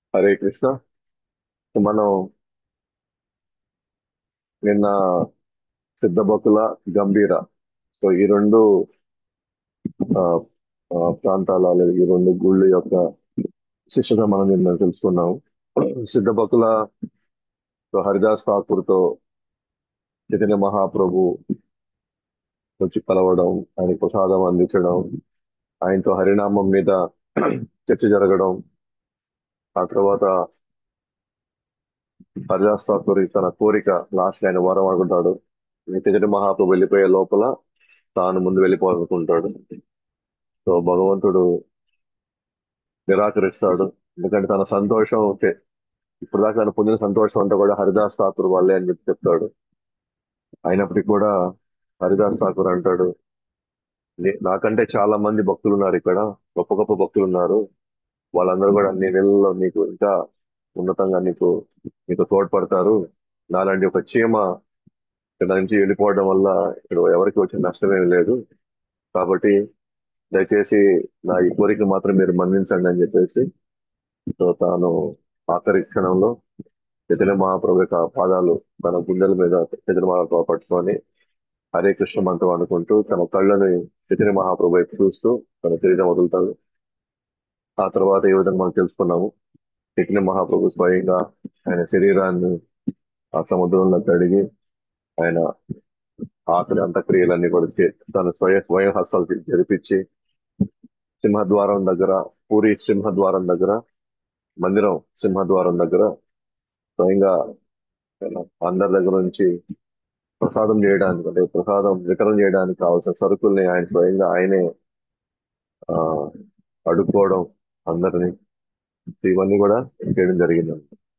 హరే కృష్ణ మనం నిన్న సిద్ధబకుల గంభీర సో ఈ రెండు ఆ, ఆ, ప్రాంతాల లేదా ఈ రెండు గుళ్ళు యొక్క శిష్యత మనం నిన్న తెలుసుకున్నాం సిద్ధబకుల సో హరిదాస్ ఠాకూర్ తో చైతన్య మహాప్రభు వచ్చి కలవడం ఆయన ప్రసాదం అందించడం ఆయనతో హరినామం మీద చర్చ జరగడం ఆ తర్వాత హరిదాస్ ఠాకూర్ తన కోరిక లాస్ట్ ఆయన వరం అనుకుంటాడు చైతన్య మహాప్రభు వెళ్ళిపోయే లోపల తాను ముందు వెళ్ళిపోవాలనుకుంటాడు సో భగవంతుడు నిరాకరిస్తాడు ఎందుకంటే తన సంతోషం చే- ఇప్పుడు దాకా తను పొందిన సంతోషం అంతా కూడా హరిదాస్ ఠాకూర్ వల్లే అని చెప్పి చెప్తాడు అయినప్పటికీ కూడా హరిదాస్ ఠాకూర్ అంటాడు "నీ- నాకంటే చాలా మంది భక్తులు ఉన్నారు ఇక్కడ గొప్ప గొప్ప భక్తులు ఉన్నారు వాళ్ళందరూ కూడా నీ నెలలో నీకు ఇంకా ఉన్నతంగా నీకు నీకు తోడ్పడతారు నాలాంటి ఒక చీమ ఇక్కడ నుంచి వెళ్ళిపోవడం వల్ల ఇక్కడ ఎవరికి వచ్చిన నష్టమేం లేదు కాబట్టి దయచేసి నా ఈ కోరిక మాత్రం మీరు మన్నించండి అని చెప్పేసి సో తాను ఆఖరి క్షణంలో చైతన్య మహాప్రభు యొక్క పాదాలు తన గుండెల మీద చైతన్య మహాప్రభు పట్టుకొని హరే కృష్ణ మంత్రం అనుకుంటూ తన కళ్ళని చైతన్య మహాప్రభు వైపు చూస్తూ తన శరీరం వదులుతాడు ఆ తర్వాత ఏ విధంగా మనం తెలుసుకున్నాము చైతన్య మహాప్రభు స్వయంగా ఆయన శరీరాన్ని ఆ సముద్రంలో కడిగి ఆయన ఆఖరి అంత్యక్రియలన్నీ కూడా చే- తన స్వయ స్వయం హస్తాలు జరిపించి సింహద్వారం దగ్గర పూరి సింహద్వారం దగ్గర మందిరం సింహద్వారం దగ్గర స్వయంగా ఆయన అందరి దగ్గర నుంచి ప్రసాదం చేయడానికి అంటే ప్రసాదం వితరణ చేయడానికి కావాల్సిన సరుకుల్ని ఆయన స్వయంగా ఆయనే ఆ అడుక్కోవడం అందరినీ ఇవన్నీ కూడా చేయడం జరిగింది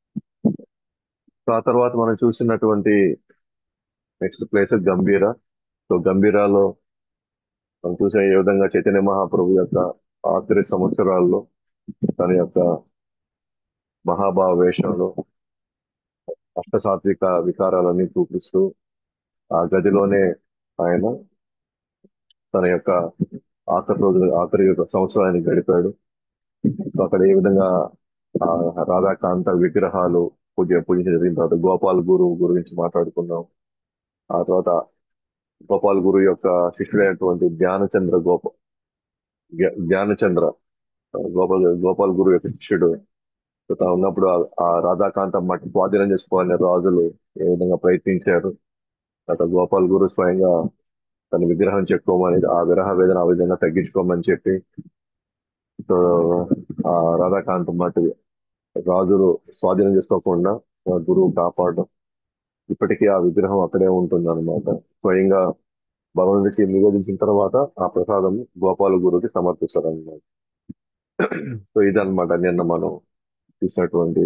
సో ఆ తర్వాత మనం చూసినటువంటి నెక్స్ట్ ప్లేస్ గంభీర సో గంభీరాలో మనం చూసే ఏ విధంగా చైతన్య మహాప్రభు యొక్క ఆఖరి సంవత్సరాల్లో తన యొక్క మహాభావ వేషంలో అష్టసాత్విక వికారాలన్నీ చూపిస్తూ ఆ గదిలోనే ఆయన తన యొక్క ఆఖరి రోజు ఆఖరి యొక్క సంవత్సరాన్ని గడిపాడు సో అక్కడ ఏ విధంగా ఆ రాధాకాంత విగ్రహాలు పూజ పూజించడం జరిగిన తర్వాత గోపాల్ గురు గురించి మాట్లాడుకున్నాం ఆ తర్వాత గోపాల్ గురు యొక్క శిష్యుడైనటువంటి ధ్యానచంద్ర గోప జ్ఞా- ధ్యానచంద్ర గోపాల్ గోపాల్ గురు యొక్క శిష్యుడు సో తాను ఉన్నప్పుడు ఆ- ఆ రాధాకాంత మట్టి స్వాధీనం చేసుకోవాలని రాజులు ఏ విధంగా ప్రయత్నించారు తర్వాత గోపాల్ గురు స్వయంగా తన విగ్రహం చెప్పుకోమని ఆ విరహ వేదన ఆ విధంగా తగ్గించుకోమని చెప్పి సో ఆ రాధాకాంత మట్టి రాజులు స్వాధీనం చేసుకోకుండా ఆ గురువు కాపాడడం ఇప్పటికీ ఆ విగ్రహం అక్కడే ఉంటుంది అనమాట స్వయంగా భగవంతుడికి నివేదించిన తర్వాత ఆ ప్రసాదం గోపాల గురువుకి సమర్పిస్తారు అనమాట సో ఇదన్నమాట నిన్న మనం చూసినటువంటి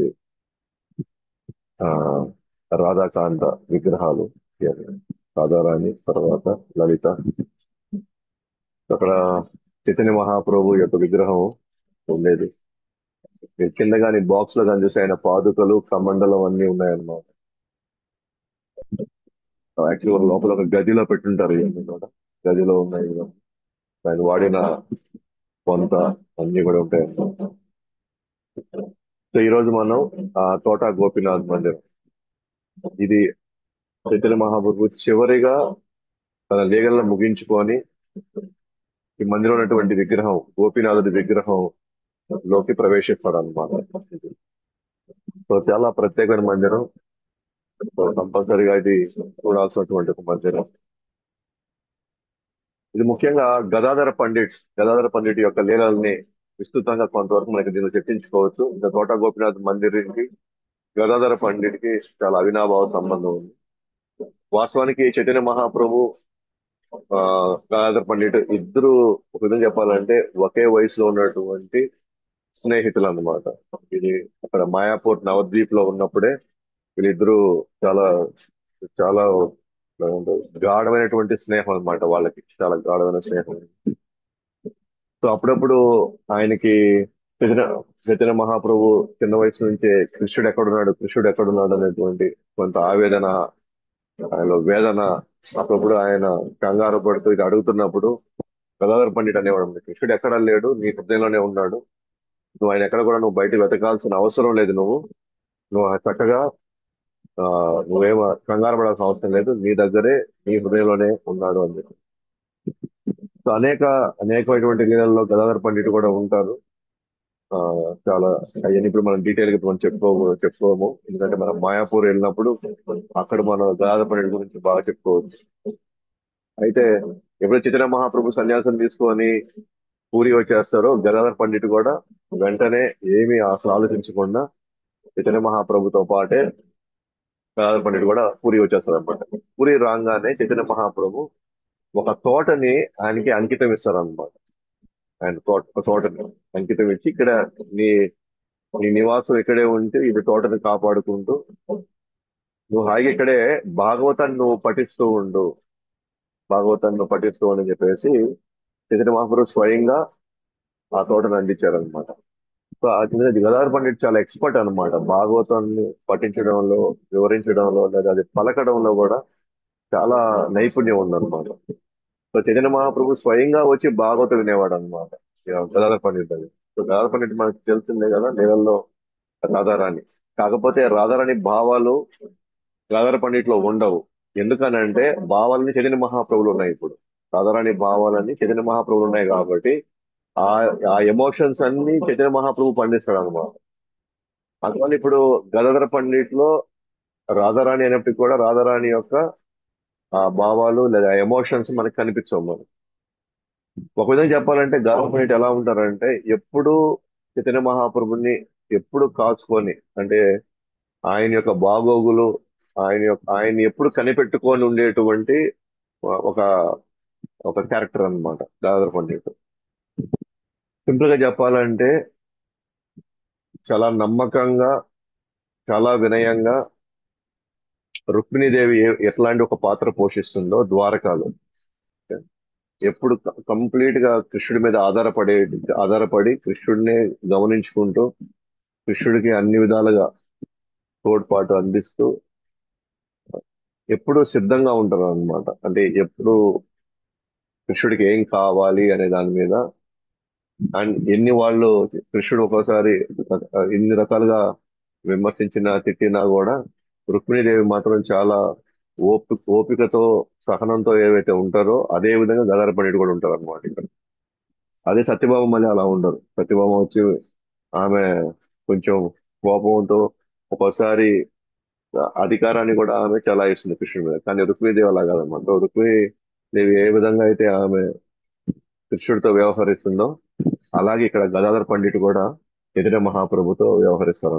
ఆ రాధాకాంత విగ్రహాలు రాధారాణి తర్వాత లలిత అక్కడ చైతన్య మహాప్రభు యొక్క విగ్రహం ఉండేది కింద కానీ బాక్స్ లో కానీ చూసి ఆయన పాదుకలు కమండలం అన్ని ఉన్నాయన్నమాట యాక్చువల్ లోపల ఒక గదిలో పెట్టుంటారు ఇవన్నీ కూడా గదిలో ఉన్నాయి ఇవన్నీ. ఆయన వాడిన కొంత అన్ని కూడా ఉంటాయి అన్నమాట. సో ఈ రోజు మనం ఆ తోట గోపీనాథ్ మందిరం ఇది చైతన్య మహాప్రభు చివరిగా తన లీగలను ముగించుకొని ఈ మందిరం ఉన్నటువంటి విగ్రహం గోపీనాథుడి విగ్రహం లోకి ప్రవేశిస్తాడు అనమాట సో చాలా ప్రత్యేకమైన మందిరం సో కంపల్సరిగా ఇది చూడాల్సినటువంటి ఒక మందిరం ఇది ముఖ్యంగా గదాధర పండిట్ గదాధర పండిట్ యొక్క లీలల్ని విస్తృతంగా కొంతవరకు మనకి దీనిలో చర్చించుకోవచ్చు ఇంకా తోట గోపీనాథ్ మందిరానికి గదాధర పండిట్కి చాలా అవినాభావ సంబంధం ఉంది వాస్తవానికి చైతన్య మహాప్రభు ఆ గదాధర పండిట్ ఇద్దరు ఒక విధంగా చెప్పాలంటే ఒకే వయసులో ఉన్నటువంటి స్నేహితులు అన్నమాట ఇది అక్కడ మాయాపూర్ నవద్వీప్ లో ఉన్నప్పుడే వీళ్ళిద్దరూ చాలా చాలా ఏమంటారు, గాఢమైనటువంటి స్నేహం అన్నమాట వాళ్ళకి చాలా గాఢమైన స్నేహం సో అప్పుడప్పుడు ఆయనకి చైతన్య చైతన్య మహాప్రభు చిన్న వయసు నుంచే కృష్ణుడు ఎక్కడున్నాడు కృష్ణుడు ఎక్కడున్నాడు అనేటువంటి కొంత ఆవేదన ఆయనలో వేదన అప్పుడప్పుడు ఆయన కంగారు పడుతూ ఇది అడుగుతున్నప్పుడు గదాధర పండిట్ అనేవాడు కృష్ణుడు ఎక్కడా లేడు నీ హృదయంలోనే ఉన్నాడు నువ్వు ఆయన ఎక్కడ కూడా నువ్వు బయట వెతకాల్సిన అవసరం లేదు నువ్వు నువ్వు చక్కగా ఆ, నువ్వేం కంగారు పడాల్సిన అవసరం లేదు నీ దగ్గరే నీ హృదయంలోనే ఉన్నాడు అని చెప్పి. సో అనేక అనేకమైనటువంటి లీలల్లో గదాధర పండితుడు కూడా ఉంటారు ఆ, చాలా అవన్నీ ఇప్పుడు మనం డీటెయిల్ గా మనం చెప్పుకోము చెప్పుకోము ఎందుకంటే మనం మాయాపూర్ వెళ్ళినప్పుడు అక్కడ మనం గదాధర పండితుడి గురించి బాగా చెప్పుకోవచ్చు అయితే ఎప్పుడు చైతన్య మహాప్రభు సన్యాసం తీసుకొని పూరి వచ్చేస్తారో గదాధర పండితుడు కూడా వెంటనే ఏమీ అసలు ఆలోచించకుండా చైతన్య మహాప్రభుతో పాటే గదాధర పండితుడు కూడా పూరి వచ్చేస్తారు అనమాట పూరి రాగానే చైతన్య మహాప్రభు ఒక తోటని ఆయనకి అంకితం ఇస్తారన్నమాట ఆయన తోట ఒక తోటని అంకితం ఇచ్చి ఇక్కడ నీ నీ నివాసం ఇక్కడే ఉంటే ఇది తోటని కాపాడుకుంటూ నువ్వు హాయిగా ఇక్కడే భాగవతాన్ని నువ్వు పఠిస్తూ ఉండు భాగవతాన్ని నువ్వు పఠిస్తూ ఉండు అని చెప్పేసి చైతన్య మహాప్రభు స్వయంగా ఆ తోటను అందించారనమాట సో అది గదాధర పండిట్ చాలా ఎక్స్పర్ట్ అన్నమాట భాగవతాన్ని పఠించడంలో వివరించడంలో లేదా అది పలకడంలో కూడా చాలా నైపుణ్యం ఉందన్నమాట సో చైతన్య మహాప్రభు స్వయంగా వచ్చి భాగవతం వినేవాడు అనమాట గదాధర పండిట్ అది సో గదాధర పండిట్ మనకు తెలిసిందే కదా నీళ్ళల్లో రాధారాణి కాకపోతే రాధారాణి భావాలు రాధార పండిట్లో ఉండవు ఎందుకనంటే భావాలని చైతన్య మహాప్రభులు ఉన్నాయి ఇప్పుడు రాధారాణి భావాలన్నీ చైతన్య మహాప్రభులు ఉన్నాయి కాబట్టి ఆ ఆ ఎమోషన్స్ అన్ని చైతన్య మహాప్రభు పండిస్తాడు అనమాట అందువల్ల ఇప్పుడు గదాధర పండిట్లో రాధారాణి అయినప్పటికీ కూడా రాధారాణి యొక్క ఆ భావాలు లేదా ఎమోషన్స్ మనకు కనిపించవు మనకు ఒక విధంగా చెప్పాలంటే గదాధర పండిట్ ఎలా ఉంటారంటే ఎప్పుడు చైతన్య మహాప్రభుని ఎప్పుడు కాచుకొని అంటే ఆయన యొక్క బాగోగులు ఆయన యొక్క ఆయన్ని ఎప్పుడు కనిపెట్టుకొని ఉండేటువంటి ఒక ఒక క్యారెక్టర్ అన్నమాట దాదాపు పండిట్ సింపుల్ గా చెప్పాలంటే చాలా నమ్మకంగా చాలా వినయంగా రుక్మిణీదేవి ఏ- ఎట్లాంటి ఒక పాత్ర పోషిస్తుందో ద్వారకాలో ఎప్పుడు కంప్లీట్ గా కృష్ణుడి మీద ఆధారపడే ఆధారపడి కృష్ణుడిని గమనించుకుంటూ కృష్ణుడికి అన్ని విధాలుగా తోడ్పాటు అందిస్తూ ఎప్పుడు సిద్ధంగా ఉంటారు అనమాట అంటే ఎప్పుడు కృష్ణుడికి ఏం కావాలి అనే దాని మీద అండ్ ఎన్ని వాళ్ళు కృష్ణుడు ఒక్కోసారి ఎన్ని రకాలుగా విమర్శించినా తిట్టినా కూడా రుక్మిణీదేవి మాత్రం చాలా ఓపి ఓపికతో సహనంతో ఏవైతే ఉంటారో అదే విధంగా గదార పండితుడు కూడా ఉంటారు అనమాట ఇక్కడ అదే సత్యభామ మళ్ళీ అలా ఉండరు సత్యభామ వచ్చి ఆమె కొంచెం కోపంతో ఒక్కోసారి అధికారాన్ని కూడా ఆమె చలాయిస్తుంది కృష్ణుడి మీద కానీ రుక్మిణీదేవి అలా కాదన్నమాట రుక్మిణీదేవి ఏ విధంగా అయితే ఆమె కృష్ణుడితో వ్యవహరిస్తుందో అలాగే ఇక్కడ గదాధర పండిట్ కూడా చైతన్య మహాప్రభుతో వ్యవహరిస్తారు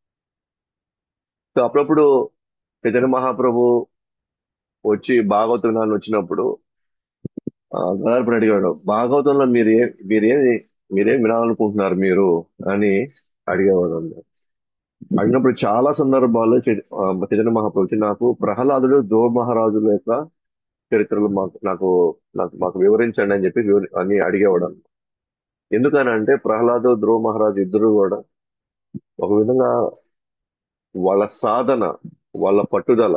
సో అప్పుడప్పుడు చైతన్య మహాప్రభు వచ్చి భాగవత వినాలని వచ్చినప్పుడు ఆ, గదాధర పండిట్ అడిగాడు భాగవతంలో మీరు ఏ మీరేమి మీరేం వినాలనుకుంటున్నారు మీరు అని అడిగేవాడు అన్నమాట. అడిగినప్పుడు చాలా సందర్భాల్లో చై- ఆ, చైతన్య మహాప్రభు వచ్చి నాకు ప్రహ్లాదుడు ధ్రువ మహారాజుల యొక్క చరిత్రలు మాకు నాకు నాకు మాకు వివరించండి అని చెప్పి వివరి- అని అడిగేవాడు అన్నమాట. ఎందుకనంటే ప్రహ్లాదు ధ్రువ మహారాజు ఇద్దరు కూడా ఒక విధంగా వాళ్ళ సాధన వాళ్ళ పట్టుదల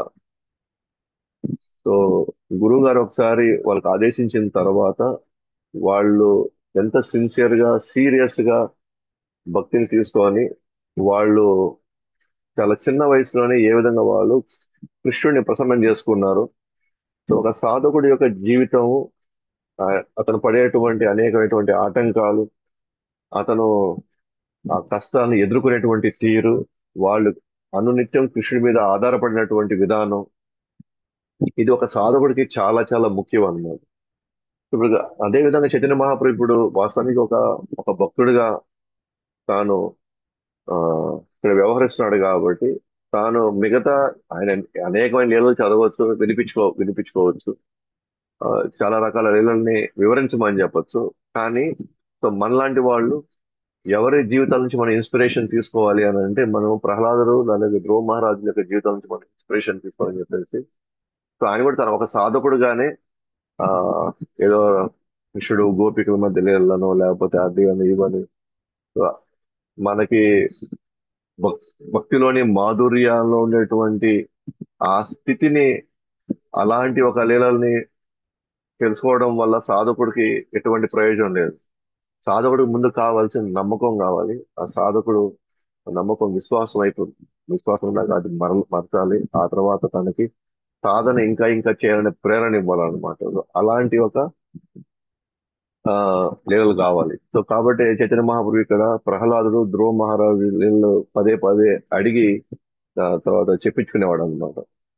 సో గురువు గారు ఒకసారి వాళ్ళకి ఆదేశించిన తర్వాత వాళ్ళు ఎంత సిన్సియర్ గా సీరియస్ గా భక్తిని తీసుకొని వాళ్ళు చాలా చిన్న వయసులోనే ఏ విధంగా వాళ్ళు కృష్ణుడిని ప్రసన్నం చేసుకున్నారు సో ఒక సాధకుడి యొక్క జీవితం ఆ, అతను పడేటువంటి అనేకమైనటువంటి ఆటంకాలు అతను ఆ కష్టాలను ఎదుర్కొనేటువంటి తీరు వాళ్ళు అనునిత్యం కృష్ణుడి మీద ఆధారపడినటువంటి విధానం ఇది ఒక సాధకుడికి చాలా చాలా ముఖ్యం అన్నమాట ఇప్పుడు అదే విధంగా చైతన్య మహాప్రభు ఇప్పుడు వాస్తవానికి ఒక ఒక భక్తుడిగా తాను ఆ ఇక్కడ వ్యవహరిస్తున్నాడు కాబట్టి తాను మిగతా ఆయన అనేకమైన లీలలు చదవచ్చు వినిపించుకో వినిపించుకోవచ్చు ఆ, చాలా రకాల లీలల్ని వివరించమని చెప్పొచ్చు కానీ సో మనలాంటి వాళ్ళు ఎవరి జీవితాల నుంచి మనం ఇన్స్పిరేషన్ తీసుకోవాలి అని అంటే మనం ప్రహ్లాదుడు అలాగే ధ్రువ మహారాజు యొక్క జీవితం నుంచి మనం ఇన్స్పిరేషన్ తీసుకోవాలని చెప్పేసి సో ఆయన కూడా తన ఒక సాధకుడుగానే ఆ ఏదో కృష్ణుడు గోపికల మధ్య లీలలను లేకపోతే అది అని ఇవని సో మనకి భక్- భక్తిలోని మాధుర్యంలో ఉండేటువంటి ఆ స్థితిని అలాంటి ఒక లీలల్ని తెలుసుకోవడం వల్ల సాధకుడికి ఎటువంటి ప్రయోజనం లేదు సాధకుడికి ముందు కావాల్సిన నమ్మకం కావాలి ఆ సాధకుడు నమ్మకం విశ్వాసం వైపు విశ్వాసం ఉండాలి అది మర మరచాలి ఆ తర్వాత తనకి సాధన ఇంకా ఇంకా చేయాలనే ప్రేరణ ఇవ్వాలన్నమాట అలాంటి ఒక ఆ లీలలు కావాలి సో కాబట్టి చైతన్య మహాప్రభు ఇక్కడ ప్రహ్లాదుడు ధ్రువ మహారాజు వీళ్ళు పదే పదే అడిగి ఆ తర్వాత చెప్పించుకునేవాడు అనమాట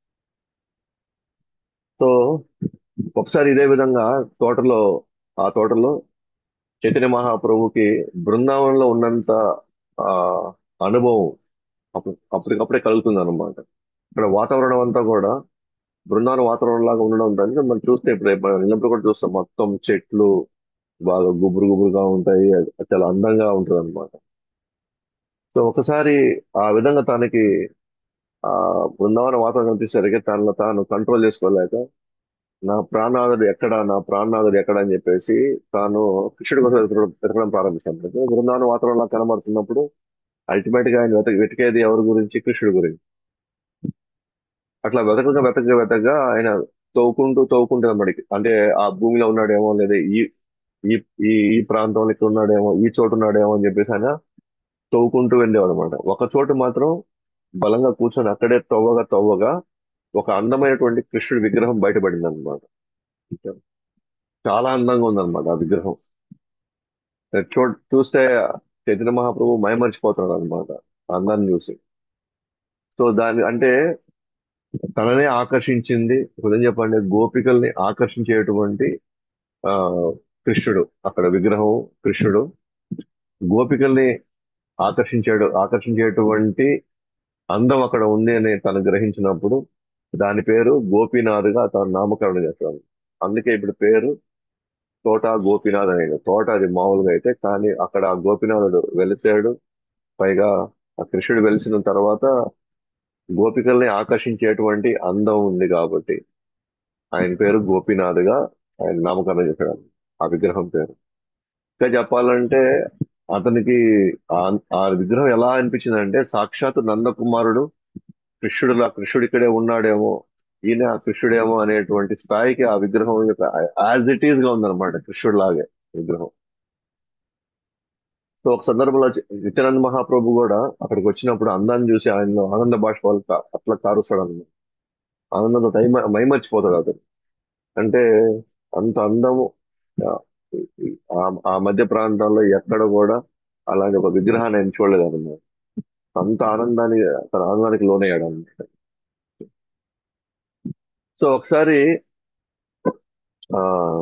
సో ఒకసారి ఇదే విధంగా తోటలో ఆ తోటలో చైతన్య మహాప్రభుకి బృందావనంలో ఉన్నంత ఆ అనుభవం అప్పుడు అప్పటికప్పుడే కలుగుతుంది అనమాట ఇక్కడ వాతావరణం అంతా కూడా బృందావన వాతావరణం లాగా ఉండడం దానికి మనం చూస్తే ఇప్పుడు మనం వెళ్ళినప్పుడు కూడా చూస్తాం మొత్తం చెట్లు బాగా గుబురు గుబురుగా ఉంటాయి అది చాలా అందంగా ఉంటుంది అనమాట సో ఒకసారి ఆ విధంగా తనకి ఆ బృందావన వాతావరణం కనిపించేసరికి తనలో తాను కంట్రోల్ చేసుకోలేక నా ప్రాణనాథుడు ఎక్కడ నా ప్రాణనాథుడు ఎక్కడ అని చెప్పేసి తాను కృష్ణుడి కోసం వెతకడం వెతకడం ప్రారంభించాను బృందావన వాతావరణంలో కనబడుతున్నప్పుడు అల్టిమేట్ గా ఆయన వెతక వెతికేది ఎవరి గురించి కృష్ణుడి గురించి అట్లా వెతకగా వెతకగా వెతకగా ఆయన తవ్వుకుంటూ తవ్వుకుంటూ అన్నమాడికి అంటే ఆ భూమిలో ఉన్నాడేమో లేదా ఈ ఈ ఈ ఈ ప్రాంతంలో ఇక్కడ ఉన్నాడేమో ఈ చోటు ఉన్నాడేమో అని చెప్పేసి ఆయన తవ్వుకుంటూ వెళ్ళేవాడు అనమాట ఒక చోటు మాత్రం బలంగా కూర్చొని అక్కడే తవ్వగా తవ్వగా ఒక అందమైనటువంటి కృష్ణుడి విగ్రహం బయటపడింది అనమాట చాలా అందంగా ఉందన్నమాట ఆ విగ్రహం చూ చూస్తే చైతన్య మహాప్రభు మైమర్చిపోతున్నాడు అనమాట అందాన్ని చూసి సో దాని అంటే తననే ఆకర్షించింది ఉదయం చెప్పండి గోపికల్ని ఆకర్షించేటువంటి ఆ కృష్ణుడు అక్కడ విగ్రహం కృష్ణుడు గోపికల్ని ఆకర్షించాడు ఆకర్షించేటువంటి అందం అక్కడ ఉంది అని తను గ్రహించినప్పుడు దాని పేరు గోపీనాథ్గా తను నామకరణం చేస్తాడు అందుకే ఇప్పుడు పేరు తోట గోపీనాథ్ అనేది తోట అది మామూలుగా అయితే కానీ అక్కడ ఆ గోపీనాథుడు వెలిసాడు పైగా ఆ కృష్ణుడు వెలిసిన తర్వాత గోపికల్ని ఆకర్షించేటువంటి అందం ఉంది కాబట్టి ఆయన పేరు గోపీనాథ్గా ఆయన నామకరణం చేశాడు ఆ విగ్రహం పేరు ఇంకా చెప్పాలంటే అతనికి ఆ ఆ విగ్రహం ఎలా అనిపించిందంటే సాక్షాత్ నందకుమారుడు కృష్ణుడులా కృష్ణుడు ఇక్కడే ఉన్నాడేమో ఈయన ఆ కృష్ణుడేమో అనేటువంటి స్థాయికి ఆ విగ్రహం యాజ్ ఇట్ ఈస్ గా ఉందన్నమాట కృష్ణుడు లాగే విగ్రహం సో ఒక సందర్భంలో నిత్యానంద మహాప్రభు కూడా అక్కడికి వచ్చినప్పుడు అందాన్ని చూసి ఆయన ఆనంద బాష్పాలు కా- అట్లా కారుస్తాడు అన్నమాట ఆనందంతో తై- మైమర్చిపోతాడు అతను అంటే అంత అందము ఆ ఆ- ఆ మధ్య ప్రాంతాల్లో ఎక్కడ కూడా అలాంటి ఒక విగ్రహాన్ని ఆయన చూడలేదు అన్నమాట అంత ఆనందానికి తన ఆనందానికి లోనయ్యాడు అన్నమాట సో ఒకసారి ఆ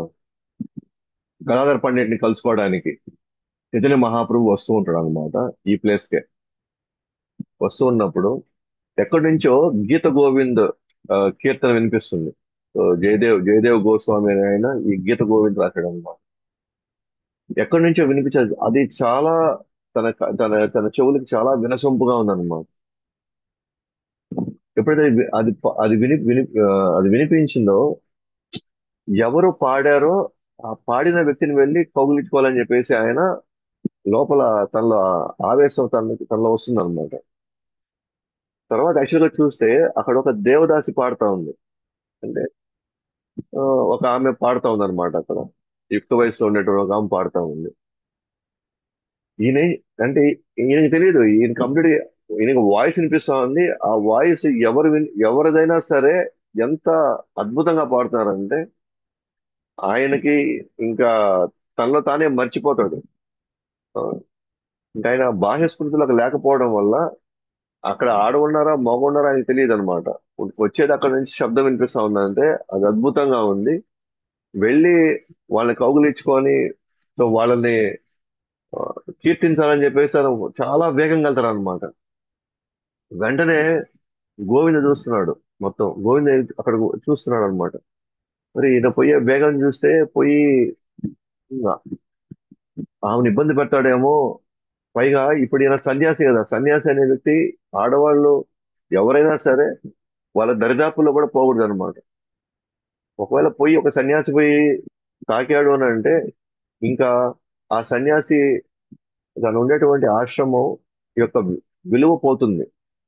గదాధర్ పండిట్ని కలుసుకోవడానికి చైతన్య మహాప్రభు వస్తూ ఉంటాడు అనమాట ఈ ప్లేస్ కే వస్తూ ఉన్నప్పుడు ఎక్కడి నుంచో గీత గోవింద్ ఆ, కీర్తన వినిపిస్తుంది సో జయదేవ్ జయదేవ్ గోస్వామి అనే ఆయన ఈ గీత గోవింద్ రాశాడు అనమాట ఎక్కడి నుంచో వినిపించదు అది చాలా తన తన తన చెవులకి చాలా వినసొంపుగా ఉందన్నమాట ఎప్పుడైతే అది అది అది విని విని ఆ, అది వినిపించిందో ఎవరు పాడారో ఆ పాడిన వ్యక్తిని వెళ్ళి కౌగిలించుకోవాలని చెప్పేసి ఆయన లోపల తనలో ఆవేశం తన తనలో వస్తుంది అనమాట తర్వాత యాక్చువల్ గా చూస్తే అక్కడ ఒక దేవదాసి పాడుతా ఉంది అంటే ఆ, ఒక ఆమె పాడుతా ఉంది అనమాట అక్కడ యుక్త వయసులో ఉండేటువంటి ఒక ఆమె పాడుతా ఉంది ఈయన అంటే ఈయనకి తెలియదు ఈయన కంప్లీట్ ఈయనకి వాయిస్ వినిపిస్తా ఉంది ఆ వాయిస్ ఎవరు విన్- ఎవరిదైనా సరే ఎంత అద్భుతంగా పాడుతున్నారంటే ఆయనకి ఇంకా తనలో తానే మర్చిపోతాడు ఆ, ఇంకా ఆయన బాహ్య స్మృతిలోకి లేకపోవడం వల్ల అక్కడ ఆడవున్నారా మగ ఆయనకి తెలియదు అనమాట వచ్చేది అక్కడ నుంచి శబ్దం వినిపిస్తా ఉందంటే అది అద్భుతంగా ఉంది వెళ్ళి వాళ్ళని కౌగులించుకొని సో వాళ్ళని ఆ, కీర్తించాలని చెప్పేసి ఆయన చాలా వేగంగా వెళ్తారు అనమాట వెంటనే గోవింద చూస్తున్నాడు మొత్తం గోవింద అక్కడ చూస్తున్నాడు అనమాట మరి ఈయన పోయే వేగం చూస్తే పోయి ఇంకా ఆమెను ఇబ్బంది పెడతాడేమో పైగా ఇప్పుడు ఈయన సన్యాసి కదా సన్యాసి అనే వ్యక్తి ఆడవాళ్ళు ఎవరైనా సరే వాళ్ళ దరిదాపుల్లో కూడా పోకూడదు అనమాట ఒకవేళ పోయి ఒక సన్యాసి పోయి తాకాడు అని అంటే ఇంకా ఆ సన్యాసి తను ఉండేటువంటి ఆశ్రమం యొక్క విలువ పోతుంది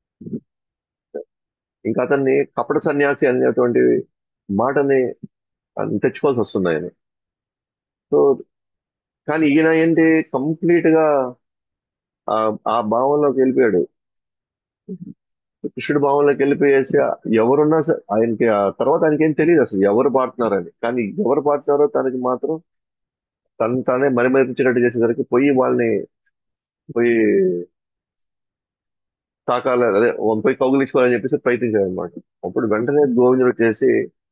ఇంకా అతన్ని కపట సన్యాసి అనేటువంటి మాటని తెచ్చుకోవాల్సి వస్తుంది ఆయన సో కానీ ఈయన ఏంటి కంప్లీట్ గా ఆ ఆ భావంలోకి వెళ్ళిపోయాడు కృష్ణుడి భావంలోకి వెళ్ళిపోయేసి ఎవరున్నా సరే ఆయనకి ఆ తర్వాత ఆయనకి ఏం తెలియదు అసలు ఎవరు పాడుతున్నారని కానీ ఎవరు పాడుతున్నారో తనకి మాత్రం తను తానే మరిమరిపించినట్టు చేసేసరికి పోయి వాళ్ళని పోయి తాకాలి అదే పోయి కౌగులించుకోవాలని చెప్పేసి ప్రయత్నించాడు అనమాట అప్పుడు వెంటనే గోవిందుడు వచ్చేసి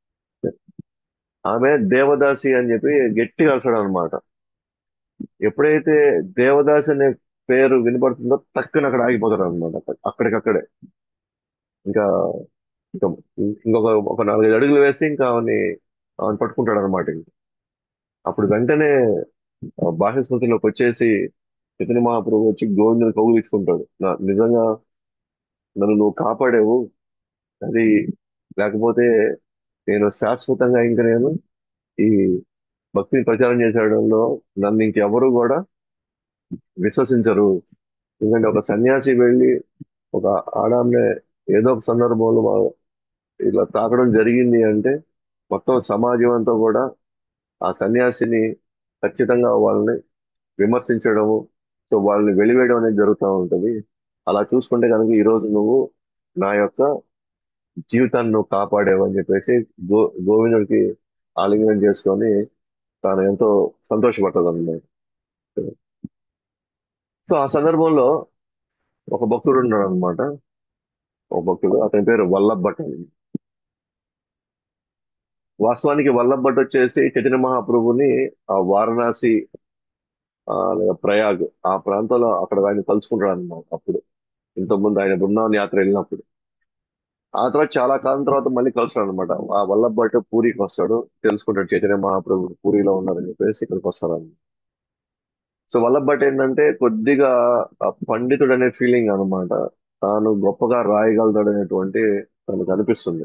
ఆమె దేవదాసి అని చెప్పి గట్టిగా అలసాడు అనమాట ఎప్పుడైతే దేవదాసి అనే పేరు వినపడుతుందో టక్కున అక్కడ ఆగిపోతాడు అనమాట అక్కడికక్కడే ఇంకా ఇంకా ఇంకొక ఒక నాలుగైదు అడుగులు వేస్తే ఇంకా ఆమెని ఆమెను పట్టుకుంటాడు అనమాట అప్పుడు వెంటనే ఆ బాహ్య స్మృతిలోకి వచ్చేసి చైతన్య మహాప్రభు వచ్చి గోవిందుని కౌగులించుకుంటాడు నా నిజంగా నన్ను నువ్వు కాపాడేవు అది లేకపోతే నేను శాశ్వతంగా ఇంకా నేను ఈ భక్తిని ప్రచారం చేసేయడంలో నన్ను ఇంకెవరు కూడా విశ్వసించరు ఎందుకంటే ఒక సన్యాసి వెళ్ళి ఒక ఆడామె ఏదో ఒక సందర్భంలో వా- ఇలా తాకడం జరిగింది అంటే మొత్తం సమాజం అంతా కూడా ఆ సన్యాసిని ఖచ్చితంగా వాళ్ళని విమర్శించడము సో వాళ్ళని వెలివేయడం అనేది జరుగుతూ ఉంటది అలా చూసుకుంటే కనుక ఈ రోజు నువ్వు నా యొక్క జీవితాన్ని నువ్వు కాపాడేవు అని చెప్పేసి గో గోవిందుడికి ఆలింగనం చేసుకొని తాను ఎంతో సంతోషపడ్డది అన్నమాట సో ఆ సందర్భంలో ఒక భక్తుడు ఉన్నాడు అనమాట ఒక భక్తుడు అతని పేరు వల్లభ్ భట్ అని వాస్తవానికి వల్లభ్ భట్ వచ్చేసి చైతన్య మహాప్రభుని ఆ వారణాసి ఆ, లేదా ప్రయాగ్ ఆ ప్రాంతంలో అక్కడ ఆయన కలుసుకుంటాడు అనమాట అప్పుడు ఇంతకుముందు ఆయన బృందావన్ యాత్ర వెళ్ళినప్పుడు ఆ తర్వాత చాలా కాలం తర్వాత మళ్ళీ కలుస్తాడు అనమాట ఆ వల్లభ్ భట్ పూరికి వస్తాడు తెలుసుకుంటాడు చైతన్య మహాప్రభు పూరిలో ఉన్నారని చెప్పేసి ఇక్కడికి వస్తారు సో వల్లభ్ భట్ ఏంటంటే కొద్దిగా ఆ పండితుడు అనే ఫీలింగ్ అన్నమాట తాను గొప్పగా రాయగలుగుతాడు అనేటువంటి తనకు అనిపిస్తుంది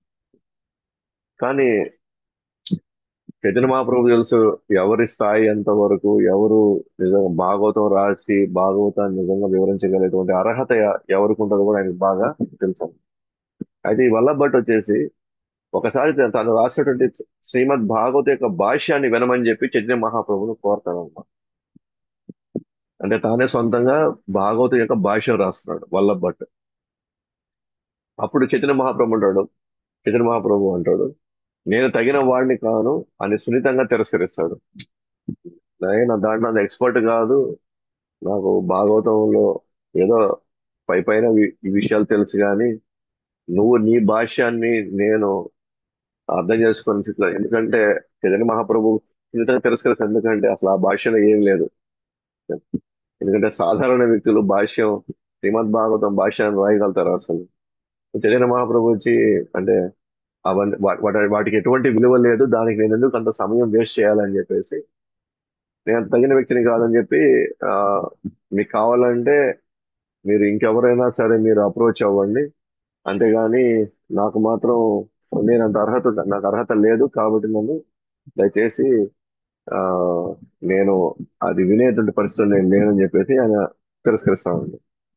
కానీ చైతన్య మహాప్రభు తెలుసు ఎవరి స్థాయి ఎంత వరకు ఎవరు నిజంగా భాగవతం రాసి భాగవతాన్ని నిజంగా వివరించగలిగేటువంటి అర్హత ఎ- ఎవరికి ఉంటుందో కూడా ఆయనకు బాగా తెలుసు అయితే ఈ వల్లభ్ భట్ వచ్చేసి ఒకసారి తను తాను రాసినటువంటి శ్రీమద్ భాగవత యొక్క భాష్యాన్ని వినమని చెప్పి చైతన్య మహాప్రభును కోరతాడు అన్నమాట అంటే తానే సొంతంగా భాగవతం యొక్క భాష్యం రాస్తున్నాడు వల్లభ్ భట్ అప్పుడు చైతన్య మహాప్రభు అంటాడు చైతన్య మహాప్రభు అంటాడు నేను తగిన వాడిని కాను అని సున్నితంగా తిరస్కరిస్తాడు నేను దాంట్లో అంత ఎక్స్పర్ట్ కాదు నాకు భాగవతంలో ఏదో పై పైన వి- ఈ విషయాలు తెలుసు కానీ నువ్వు నీ భాష్యాన్ని నేను అర్థం చేసుకొని స్థితిలో ఎందుకంటే చైతన్య మహాప్రభు సున్నితంగా తిరస్కరిస్తాడు ఎందుకంటే అసలు ఆ భాష్యంలో ఏం లేదు ఎందుకంటే సాధారణ వ్యక్తులు భాష్యం శ్రీమద్ భాగవతం భాష్యాన్ని రాయగలుగుతారు అసలు చైతన్య మహాప్రభు వచ్చి అంటే అవన్నీ వా- వాటి వాటికి ఎటువంటి విలువ లేదు దానికి నేను ఎందుకు అంత సమయం వేస్ట్ చేయాలని చెప్పేసి నేను తగిన వ్యక్తిని కాదని చెప్పి ఆ మీకు కావాలంటే మీరు ఇంకెవరైనా సరే మీరు అప్రోచ్ అవ్వండి అంతేగాని నాకు మాత్రం నేను అంత అర్హత నాకు అర్హత లేదు కాబట్టి నన్ను దయచేసి ఆ నేను అది వినేటువంటి పరిస్థితులు నేను లేనని చెప్పేసి ఆయన తిరస్కరిస్తానండి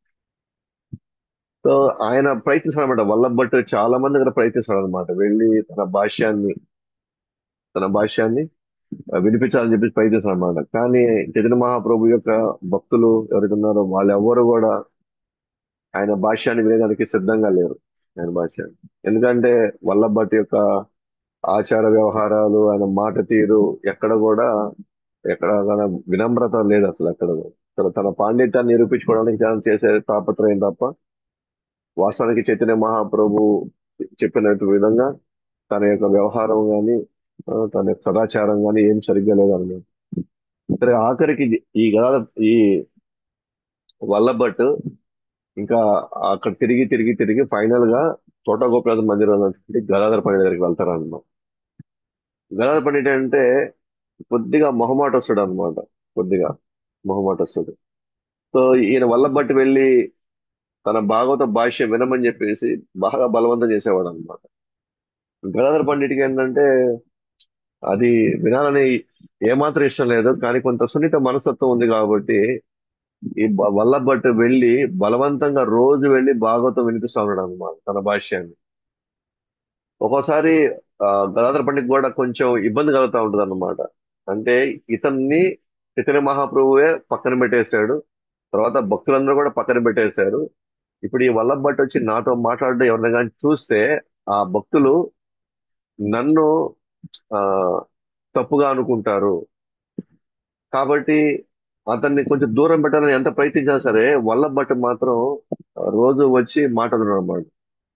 సో ఆయన ప్రయత్నిస్తాడు అనమాట వల్లభ్ భట్ చాలా మంది దగ్గర ప్రయత్నిస్తాడు అనమాట వెళ్ళి తన భాష్యాన్ని తన భాష్యాన్ని ఆ, వినిపించాలని చెప్పి ప్రయత్నిస్తాడు అనమాట కానీ చైతన్య మహాప్రభు యొక్క భక్తులు ఎవరైతే ఉన్నారో వాళ్ళు ఎవరు కూడా ఆయన భాష్యాన్ని వినేదానికి సిద్ధంగా లేరు ఆయన భాష్యాన్ని ఎందుకంటే వల్లభ్ భట్ యొక్క ఆచార వ్యవహారాలు ఆయన మాట తీరు ఎక్కడ కూడా ఎక్కడ కూడా వినమ్రత లేదు అసలు ఎక్కడ కూడా. అసలు తన పాండిత్యాన్ని నిరూపించుకోవడానికి తను చేసే తాపత్రయం తప్ప వాస్తవానికి చైతన్య మహాప్రభు చెప్పినట్టు విధంగా తన యొక్క వ్యవహారం గాని ఆ, తన యొక్క సదాచారం గాని ఏం సరిగ్గా లేదన్నమాట సరే ఆఖరికి ఈ గదా ఈ వల్లభట్ ఇంకా అక్కడ తిరిగి తిరిగి తిరిగి ఫైనల్ గా తోట గోపినాథ మందిరం ఉన్నటువంటి గదాధర పండిత దగ్గరికి వెళ్తారు అన్నమాట గదాధర పండిత అంటే కొద్దిగా మొహమాటస్తుడు అనమాట కొద్దిగా మొహమాటస్తుడు సో ఈయన వల్లభట్ వెళ్ళి తన భాగవత భాష్య వినమని చెప్పేసి బాగా బలవంతం చేసేవాడు అనమాట గదాధర పండిట్కి ఏంటంటే అది వినాలని ఏమాత్రం ఇష్టం లేదు కానీ కొంత సున్నిత మనస్తత్వం ఉంది కాబట్టి ఈ బ- వల్లభట్ వెళ్ళి బలవంతంగా రోజు వెళ్ళి భాగవతం వినిపిస్తా ఉన్నాడు అనమాట తన భాష్యాన్ని ఒక్కోసారి ఆ, గదాధర పండిట్ కూడా కొంచెం ఇబ్బంది కలుగుతూ ఉంటది అనమాట అంటే ఇతన్ని చైతన్య మహాప్రభువే పక్కన పెట్టేశాడు తర్వాత భక్తులందరూ కూడా పక్కన పెట్టేశారు ఇప్పుడు ఈ వల్లభట్ వచ్చి నాతో మాట్లాడడం ఎవరిని కానీ చూస్తే ఆ భక్తులు నన్ను ఆ తప్పుగా అనుకుంటారు కాబట్టి అతన్ని కొంచెం దూరం పెట్టాలని ఎంత ప్రయత్నించినా సరే వల్లభట్ మాత్రం రోజు వచ్చి మాట్లాడుతున్నాడు అన్నమాట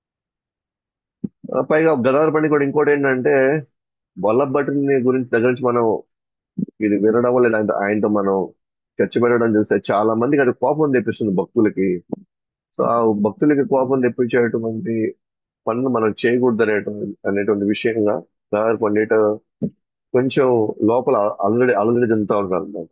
ఆ, పైగా గదాధర పండిట్ కూడా ఇంకోటి ఏంటంటే వల్లభట్ని గురించి దగ్గర నుంచి మనం ఇది వినడం వల్ల ఆయన ఆయనతో మనం చర్చ పెట్టడం చూస్తే చాలా మందికి అది కోపం తెప్పిస్తుంది భక్తులకి సో ఆ భక్తులకి కోపం తెప్పించేటువంటి పనులు మనం చేయకూడదు అనేటువంటి అనేటువంటి విషయంగా గదాధర పండిట్ కొంచెం లోపల అల్లడి అల్లడి చెందుతూ ఉంటారు అనమాట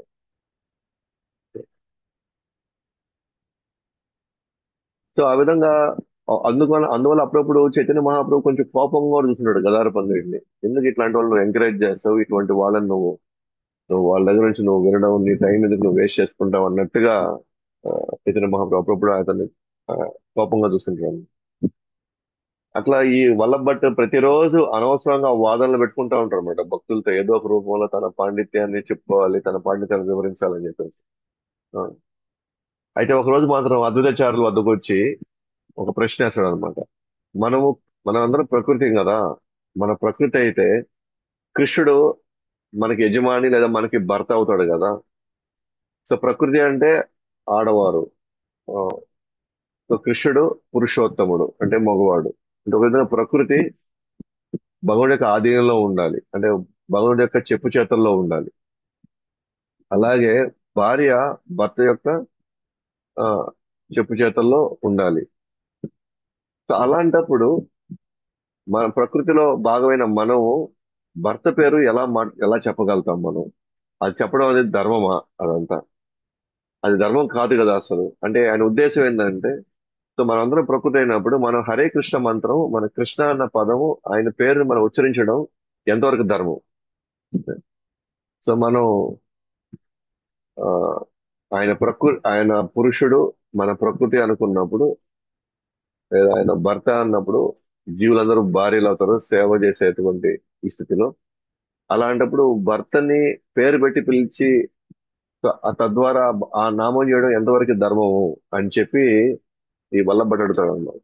సో ఆ విధంగా అ- అందువల్ల అందువల్ల అప్పుడప్పుడు చైతన్య మహాప్రభు కొంచెం కోపంగా కూడా చూస్తున్నాడు గదార పండిట్ని ఎందుకు ఇట్లాంటి వాళ్ళని ఎంకరేజ్ చేస్తావు ఇటువంటి వాళ్ళని నువ్వు నువ్వు వాళ్ళ దగ్గర నుంచి నువ్వు వినడం నీ టైం ఎందుకు నువ్వు వేస్ట్ చేసుకుంటావు అన్నట్టుగా ఆ, చైతన్య మహాప్రభు అప్పుడప్పుడు అతన్ని ఆ, కోపంగా చూస్తుంటాడు అట్లా ఈ వల్లభట్ ప్రతిరోజు అనవసరంగా వాదనలు పెట్టుకుంటా ఉంటారు అనమాట భక్తులతో ఏదో ఒక రూపంలో తన పాండిత్యాన్ని చెప్పుకోవాలి తన పాండిత్యాన్ని వివరించాలని చెప్పేసి ఆ. అయితే ఒక రోజు మాత్రం అద్వైతాచారుల వద్దకు వచ్చి ఒక ప్రశ్న వేస్తాడు అనమాట మనము మనం అందరం ప్రకృతి కదా మన ప్రకృతి అయితే కృష్ణుడు మనకి యజమాని లేదా మనకి భర్త అవుతాడు కదా సో ప్రకృతి అంటే ఆడవారు ఆ, సో కృష్ణుడు పురుషోత్తముడు అంటే మగవాడు అంటే ఒక విధంగా ప్రకృతి భగవుడి యొక్క ఆధీనంలో ఉండాలి అంటే భగవుడి యొక్క చెప్పు చేతల్లో ఉండాలి అలాగే భార్య భర్త యొక్క ఆ, చెప్పు చేతల్లో ఉండాలి సో అలాంటప్పుడు మన ప్రకృతిలో భాగమైన మనము భర్త పేరు ఎలా మా ఎలా చెప్పగలుగుతాం మనం అది చెప్పడం అనేది ధర్మమా అదంతా అది ధర్మం కాదు కదా అసలు అంటే ఆయన ఉద్దేశం ఏంటంటే సో మనందరం ప్రకృతి అయినప్పుడు మనం హరే కృష్ణ మంత్రం మన కృష్ణ అన్న పదము ఆయన పేరుని మనం ఉచ్చరించడం ఎంతవరకు ధర్మం సో మనం ఆ, ఆయన ప్రకృతి ఆయన పురుషుడు మన ప్రకృతి అనుకున్నప్పుడు లేదా ఆయన భర్త అన్నప్పుడు జీవులందరూ భార్యలు అవుతారు సేవ చేసేటువంటి ఈ స్థితిలో అలాంటప్పుడు భర్తని పేరు పెట్టి పిలిచి త- తద్వారా ఆ నామం చేయడం ఎంతవరకు ధర్మము అని చెప్పి ఈ వల్లభట్ అడుగుతాడు అన్నమాట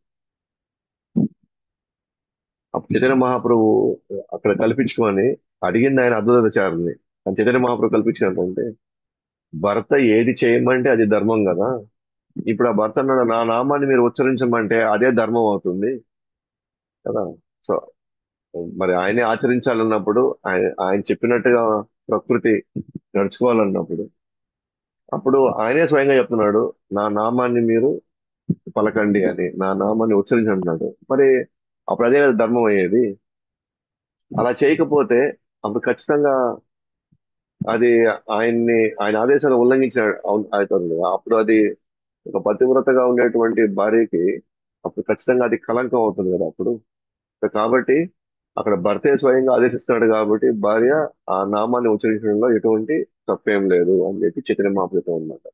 అప్పుడు చైతన్య మహాప్రభు అక్కడ కల్పించుకొని అడిగింది ఆయన అద్వైతాచార్యుని అని చైతన్య మహాప్రభు కల్పించినట్టుంటే భర్త ఏది చేయమంటే అది ధర్మం కదా ఇప్పుడు ఆ భర్త అన్నాడు నా నామాన్ని మీరు ఉచ్చరించమంటే అదే ధర్మం అవుతుంది కదా సో మరి ఆయనే ఆచరించాలన్నప్పుడు ఆయన ఆయన చెప్పినట్టుగా ప్రకృతి నడుచుకోవాలన్నప్పుడు అప్పుడు ఆయనే స్వయంగా చెప్తున్నాడు నా నామాన్ని మీరు పలకండి అని నా నామాన్ని ఉచ్చరించంటున్నాడు మరి అప్పుడు అదే కదా ధర్మం అయ్యేది అలా చేయకపోతే అప్పుడు ఖచ్చితంగా అది ఆయన్ని ఆయన ఆదేశాలు ఉల్లంఘించిన అవు- అవుతుంది కదా అప్పుడు అది ఒక పతివ్రతగా ఉండేటువంటి భార్యకి అప్పుడు ఖచ్చితంగా అది కలంకం అవుతుంది కదా అప్పుడు సో కాబట్టి అక్కడ భర్తే స్వయంగా ఆదేశిస్తున్నాడు కాబట్టి భార్య ఆ నామాన్ని ఉచ్చరించడంలో ఎటువంటి తప్పేం లేదు అని చెప్పి చైతన్య మహాప్రభుత్వం అన్నమాట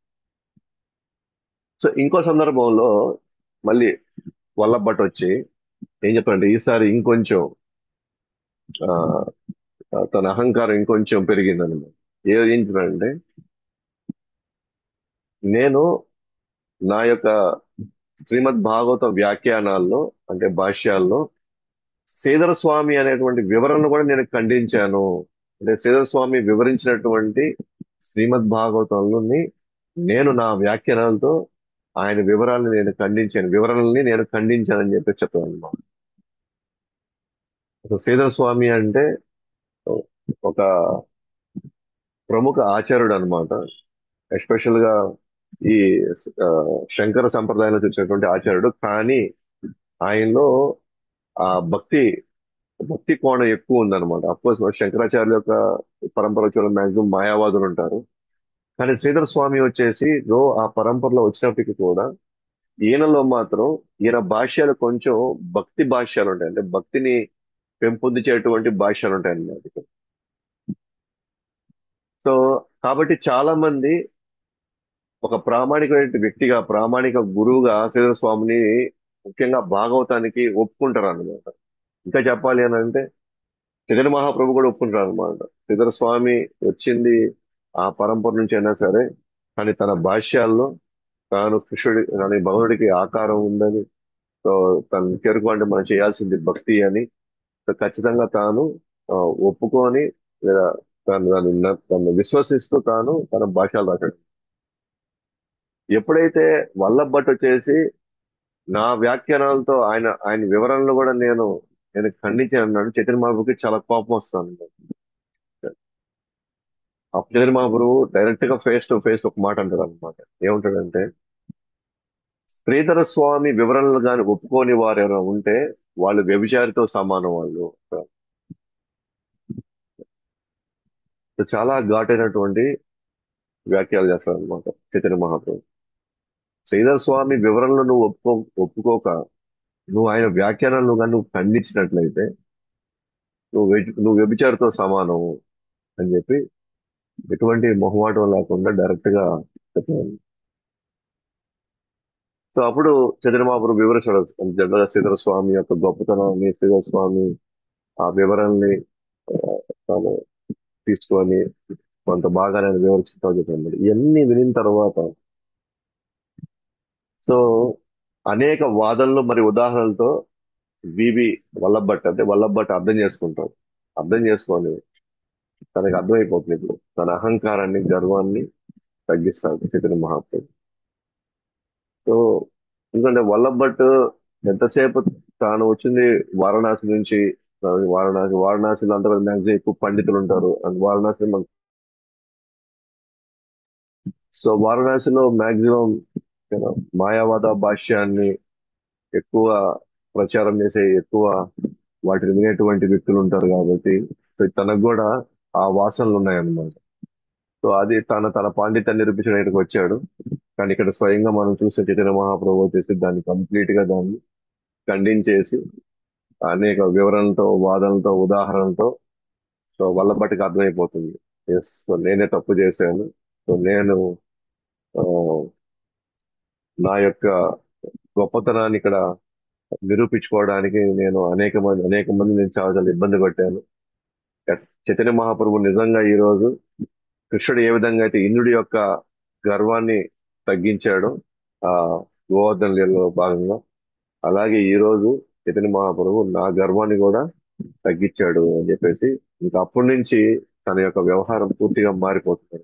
సో ఇంకో సందర్భంలో మళ్ళీ వల్లభట్ వచ్చి ఏం చెప్పారంటే ఈసారి ఇంకొంచెం ఆ, తన అహంకారం ఇంకొంచెం పెరిగిందన్నమాట ఏం చెప్పారంటే నేను నా యొక్క శ్రీమద్ భాగవత వ్యాఖ్యానాల్లో అంటే భాష్యాల్లో శ్రీధర స్వామి అనేటువంటి వివరణను కూడా నేను ఖండించాను అంటే శ్రీధర స్వామి వివరించినటువంటి శ్రీమద్ భాగవతంలోని నేను నా వ్యాఖ్యానాలతో ఆయన వివరాలను నేను ఖండించాను వివరణల్ని నేను ఖండించానని చెప్పి చెప్తాను అన్నమాట అసలు శ్రీధర స్వామి అంటే ఒక ప్రముఖ ఆచార్యుడు అనమాట ఎస్పెషల్ గా ఈ ఆ, శంకర సంప్రదాయంలో చూసినటువంటి ఆచార్యుడు కానీ ఆయనలో ఆ భక్తి భక్తి కోణం ఎక్కువ ఉందన్నమాట అఫ్కోర్స్ శంకరాచార్యుల యొక్క పరంపర వచ్చిన మాక్సిమం మాయావాదులు ఉంటారు కానీ శ్రీధర స్వామి వచ్చేసి రో ఆ పరంపరలో వచ్చినప్పటికీ కూడా ఈయనలో మాత్రం ఈయన భాష్యాలు కొంచెం భక్తి భాష్యాలు ఉంటాయి అంటే భక్తిని పెంపొందించేటువంటి భాష్యాలు ఉంటాయి అన్నమాట సో కాబట్టి చాలా మంది ఒక ప్రామాణికమైన వ్యక్తిగా ప్రామాణిక గురువుగా శ్రీధర స్వామిని ముఖ్యంగా భాగవతానికి ఒప్పుకుంటారు అన్నమాట ఇంకా చెప్పాలి అని అంటే చైతన్య మహాప్రభు కూడా ఒప్పుకుంటారు అనమాట శ్రీధర స్వామి వచ్చింది ఆ పరంపర నుంచి అయినా సరే కానీ తన భాష్యాల్లో తాను కృష్ణుడి కానీ భగవుడికి ఆకారం ఉందని సో తను చేరుకో అంటే మనం చేయాల్సింది భక్తి అని సో ఖచ్చితంగా తాను ఆ, ఒప్పుకొని లేదా తను దాన్ని న- తను విశ్వసిస్తూ తాను తన భాషలు రాశాడు ఎప్పుడైతే వల్లభట్ వచ్చేసి నా వ్యాఖ్యానాలతో ఆయన ఆయన వివరణలు కూడా నేను నేను ఖండించాను అన్నాడు చైతన్య మహాప్రభుకి చాలా కోపం వస్తుంది అప్పుడు చైతన్య మహాప్రభు డైరెక్ట్ గా ఫేస్ టు ఫేస్ ఒక మాట అంటాడు అనమాట ఏమంటాడంటే శ్రీధర స్వామి వివరణలు కానీ ఒప్పుకోని వారు ఎవరైనా ఉంటే వాళ్ళు వ్యభిచారితో సమానం వాళ్ళు చాలా ఘాటైనటువంటి వ్యాఖ్యలు చేస్తారు అనమాట చైతన్య మహాప్రభు శ్రీధర స్వామి వివరణలు నువ్వు ఒప్పుకో ఒప్పుకోక నువ్వు ఆయన వ్యాఖ్యానాలను కానీ నువ్వు ఖండించినట్లయితే నువ్వు వె- నువ్వు వ్యభిచారితో సమానం అని చెప్పి ఎటువంటి మొహమాటం లేకుండా డైరెక్ట్ గా చెప్పాను సో అప్పుడు చంద్ర మహాప్రభు వివరించాడు జనరల్ శ్రీధర స్వామి యొక్క గొప్పతనాన్ని శ్రీధర స్వామి ఆ వివరణని ఆ, తాను తీసుకొని కొంత బాగా నేను వివరిస్తూ చెప్పాను ఇవన్నీ వినిన తర్వాత సో అనేక వాదనలు మరి ఉదాహరణలతో వివి వల్లభట్ అంటే వల్లభట్ అర్థం చేసుకుంటాడు అర్థం చేసుకొని తనకి అర్థమైపోతుంది ఇప్పుడు తన అహంకారాన్ని గర్వాన్ని తగ్గిస్తాడు చైతన్య మహాప్రభు సో ఎందుకంటే వల్లభట్ ఎంతసేపు తాను వచ్చింది వారణాసి నుంచి తాను వారణాసి వారణాసిలో అంతా మ్యాక్సిమం ఎక్కువ పండితులు ఉంటారు అండ్ వారణాసి మన- సో వారణాసిలో మాక్సిమం మాయావాద భాష్యాన్ని ఎక్కువ ప్రచారం చేసే ఎక్కువ వాటిని వినేటువంటి వ్యక్తులు ఉంటారు కాబట్టి సో తనకు కూడా ఆ వాసనలు ఉన్నాయన్నమాట సో అది తన తన పాండిత్యాన్ని నిరూపించడానికి వచ్చాడు కానీ ఇక్కడ స్వయంగా మనం చూసే చైతన్య మహాప్రభు వచ్చేసి దాన్ని కంప్లీట్ గా దాన్ని ఖండించేసి అనేక వివరణలతో వాదనలతో ఉదాహరణలతో సో వల్లబట్టికి అర్థమైపోతుంది ఎస్ సో నేనే తప్పు చేశాను సో నేను ఆ, నా యొక్క గొప్పతనాన్ని ఇక్కడ నిరూపించుకోవడానికి నేను అనేక మంది అనేక మంది నేను చాలా చాలా ఇబ్బంది పెట్టాను చైతన్య మహాప్రభు నిజంగా ఈ రోజు కృష్ణుడు ఏ విధంగా అయితే ఇంద్రుడి యొక్క గర్వాన్ని తగ్గించాడో ఆ గోవర్ధన లీలలో భాగంగా అలాగే ఈ రోజు చైతన్య మహాప్రభు నా గర్వాన్ని కూడా తగ్గించాడు అని చెప్పేసి ఇంకా అప్పటి నుంచి తన యొక్క వ్యవహారం పూర్తిగా మారిపోతుంది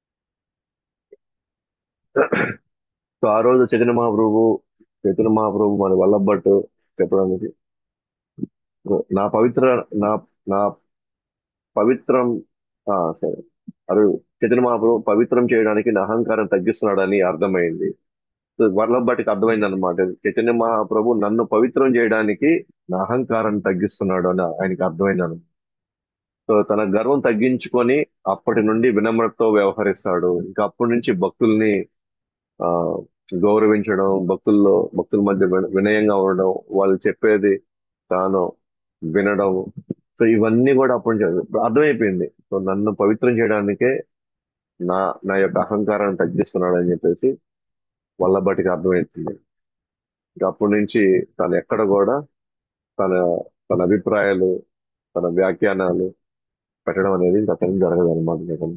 సో ఆ రోజు చైతన్య మహాప్రభు చైతన్య మహాప్రభు మన వల్లభట్టు చెప్పడానికి నా పవిత్ర నా నా పవిత్రం ఆ సరే అరు చైతన్య మహాప్రభు పవిత్రం చేయడానికి నా అహంకారం తగ్గిస్తున్నాడని అర్థమైంది సో వల్లభట్టికి అర్థమైంది అనమాట చైతన్య మహాప్రభు నన్ను పవిత్రం చేయడానికి నా అహంకారం తగ్గిస్తున్నాడు అని ఆయనకి అర్థమైంది అనమాట సో తన గర్వం తగ్గించుకొని అప్పటి నుండి వినమ్రతతో వ్యవహరిస్తాడు ఇంకా అప్పటి నుంచి భక్తుల్ని ఆ గౌరవించడం భక్తుల్లో భక్తుల మధ్య విన- వినయంగా ఉండడం వాళ్ళు చెప్పేది తాను వినడం సో ఇవన్నీ కూడా అప్పటి నుంచి ఇప్పుడు అర్థమైపోయింది సో నన్ను పవిత్రం చేయడానికే నా నా యొక్క అహంకారాన్ని తగ్గిస్తున్నాడు అని చెప్పేసి వల్లబట్టికి అర్థమవుతుంది ఇంకా అప్పటి నుంచి తను ఎక్కడ కూడా తన తన అభిప్రాయాలు తన వ్యాఖ్యానాలు పెట్టడం అనేది ఇంకా అతనికి జరగదు అనమాట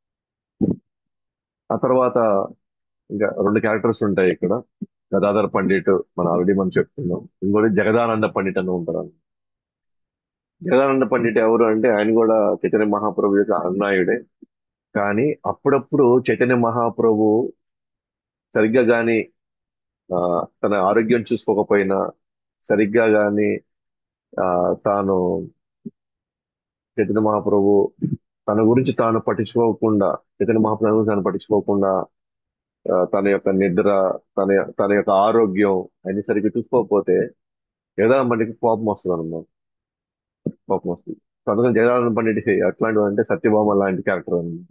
ఆ తర్వాత ఇంకా రెండు క్యారెక్టర్స్ ఉంటాయి ఇక్కడ గదాధర్ పండిట్ మనం ఆల్రెడీ మనం చెప్తున్నాం ఇంకోటి జగదానంద పండిట్ అని ఉంటారు జగదానంద పండిట్ ఎవరు అంటే ఆయన కూడా చైతన్య మహాప్రభు యొక్క అన్నాయుడే కానీ అప్పుడప్పుడు చైతన్య మహాప్రభు సరిగ్గా గాని ఆ, తన ఆరోగ్యం చూసుకోకపోయినా సరిగ్గా గాని ఆ, తాను చైతన్య మహాప్రభు తన గురించి తాను పట్టించుకోకుండా చైతన్య మహాప్రభు గురించి తాను పట్టించుకోకుండా ఆ, తన యొక్క నిద్ర తన తన యొక్క ఆరోగ్యం అన్ని సరిగ్గా చూసుకోకపోతే జగదానంద పండిట్కి కోపం వస్తుంది అన్నమాట కోపం వస్తుంది సో అందుకని జగదానంద పండిట్ అట్లాంటివి అంటే సత్యభామ లాంటి క్యారెక్టర్ అన్నమాట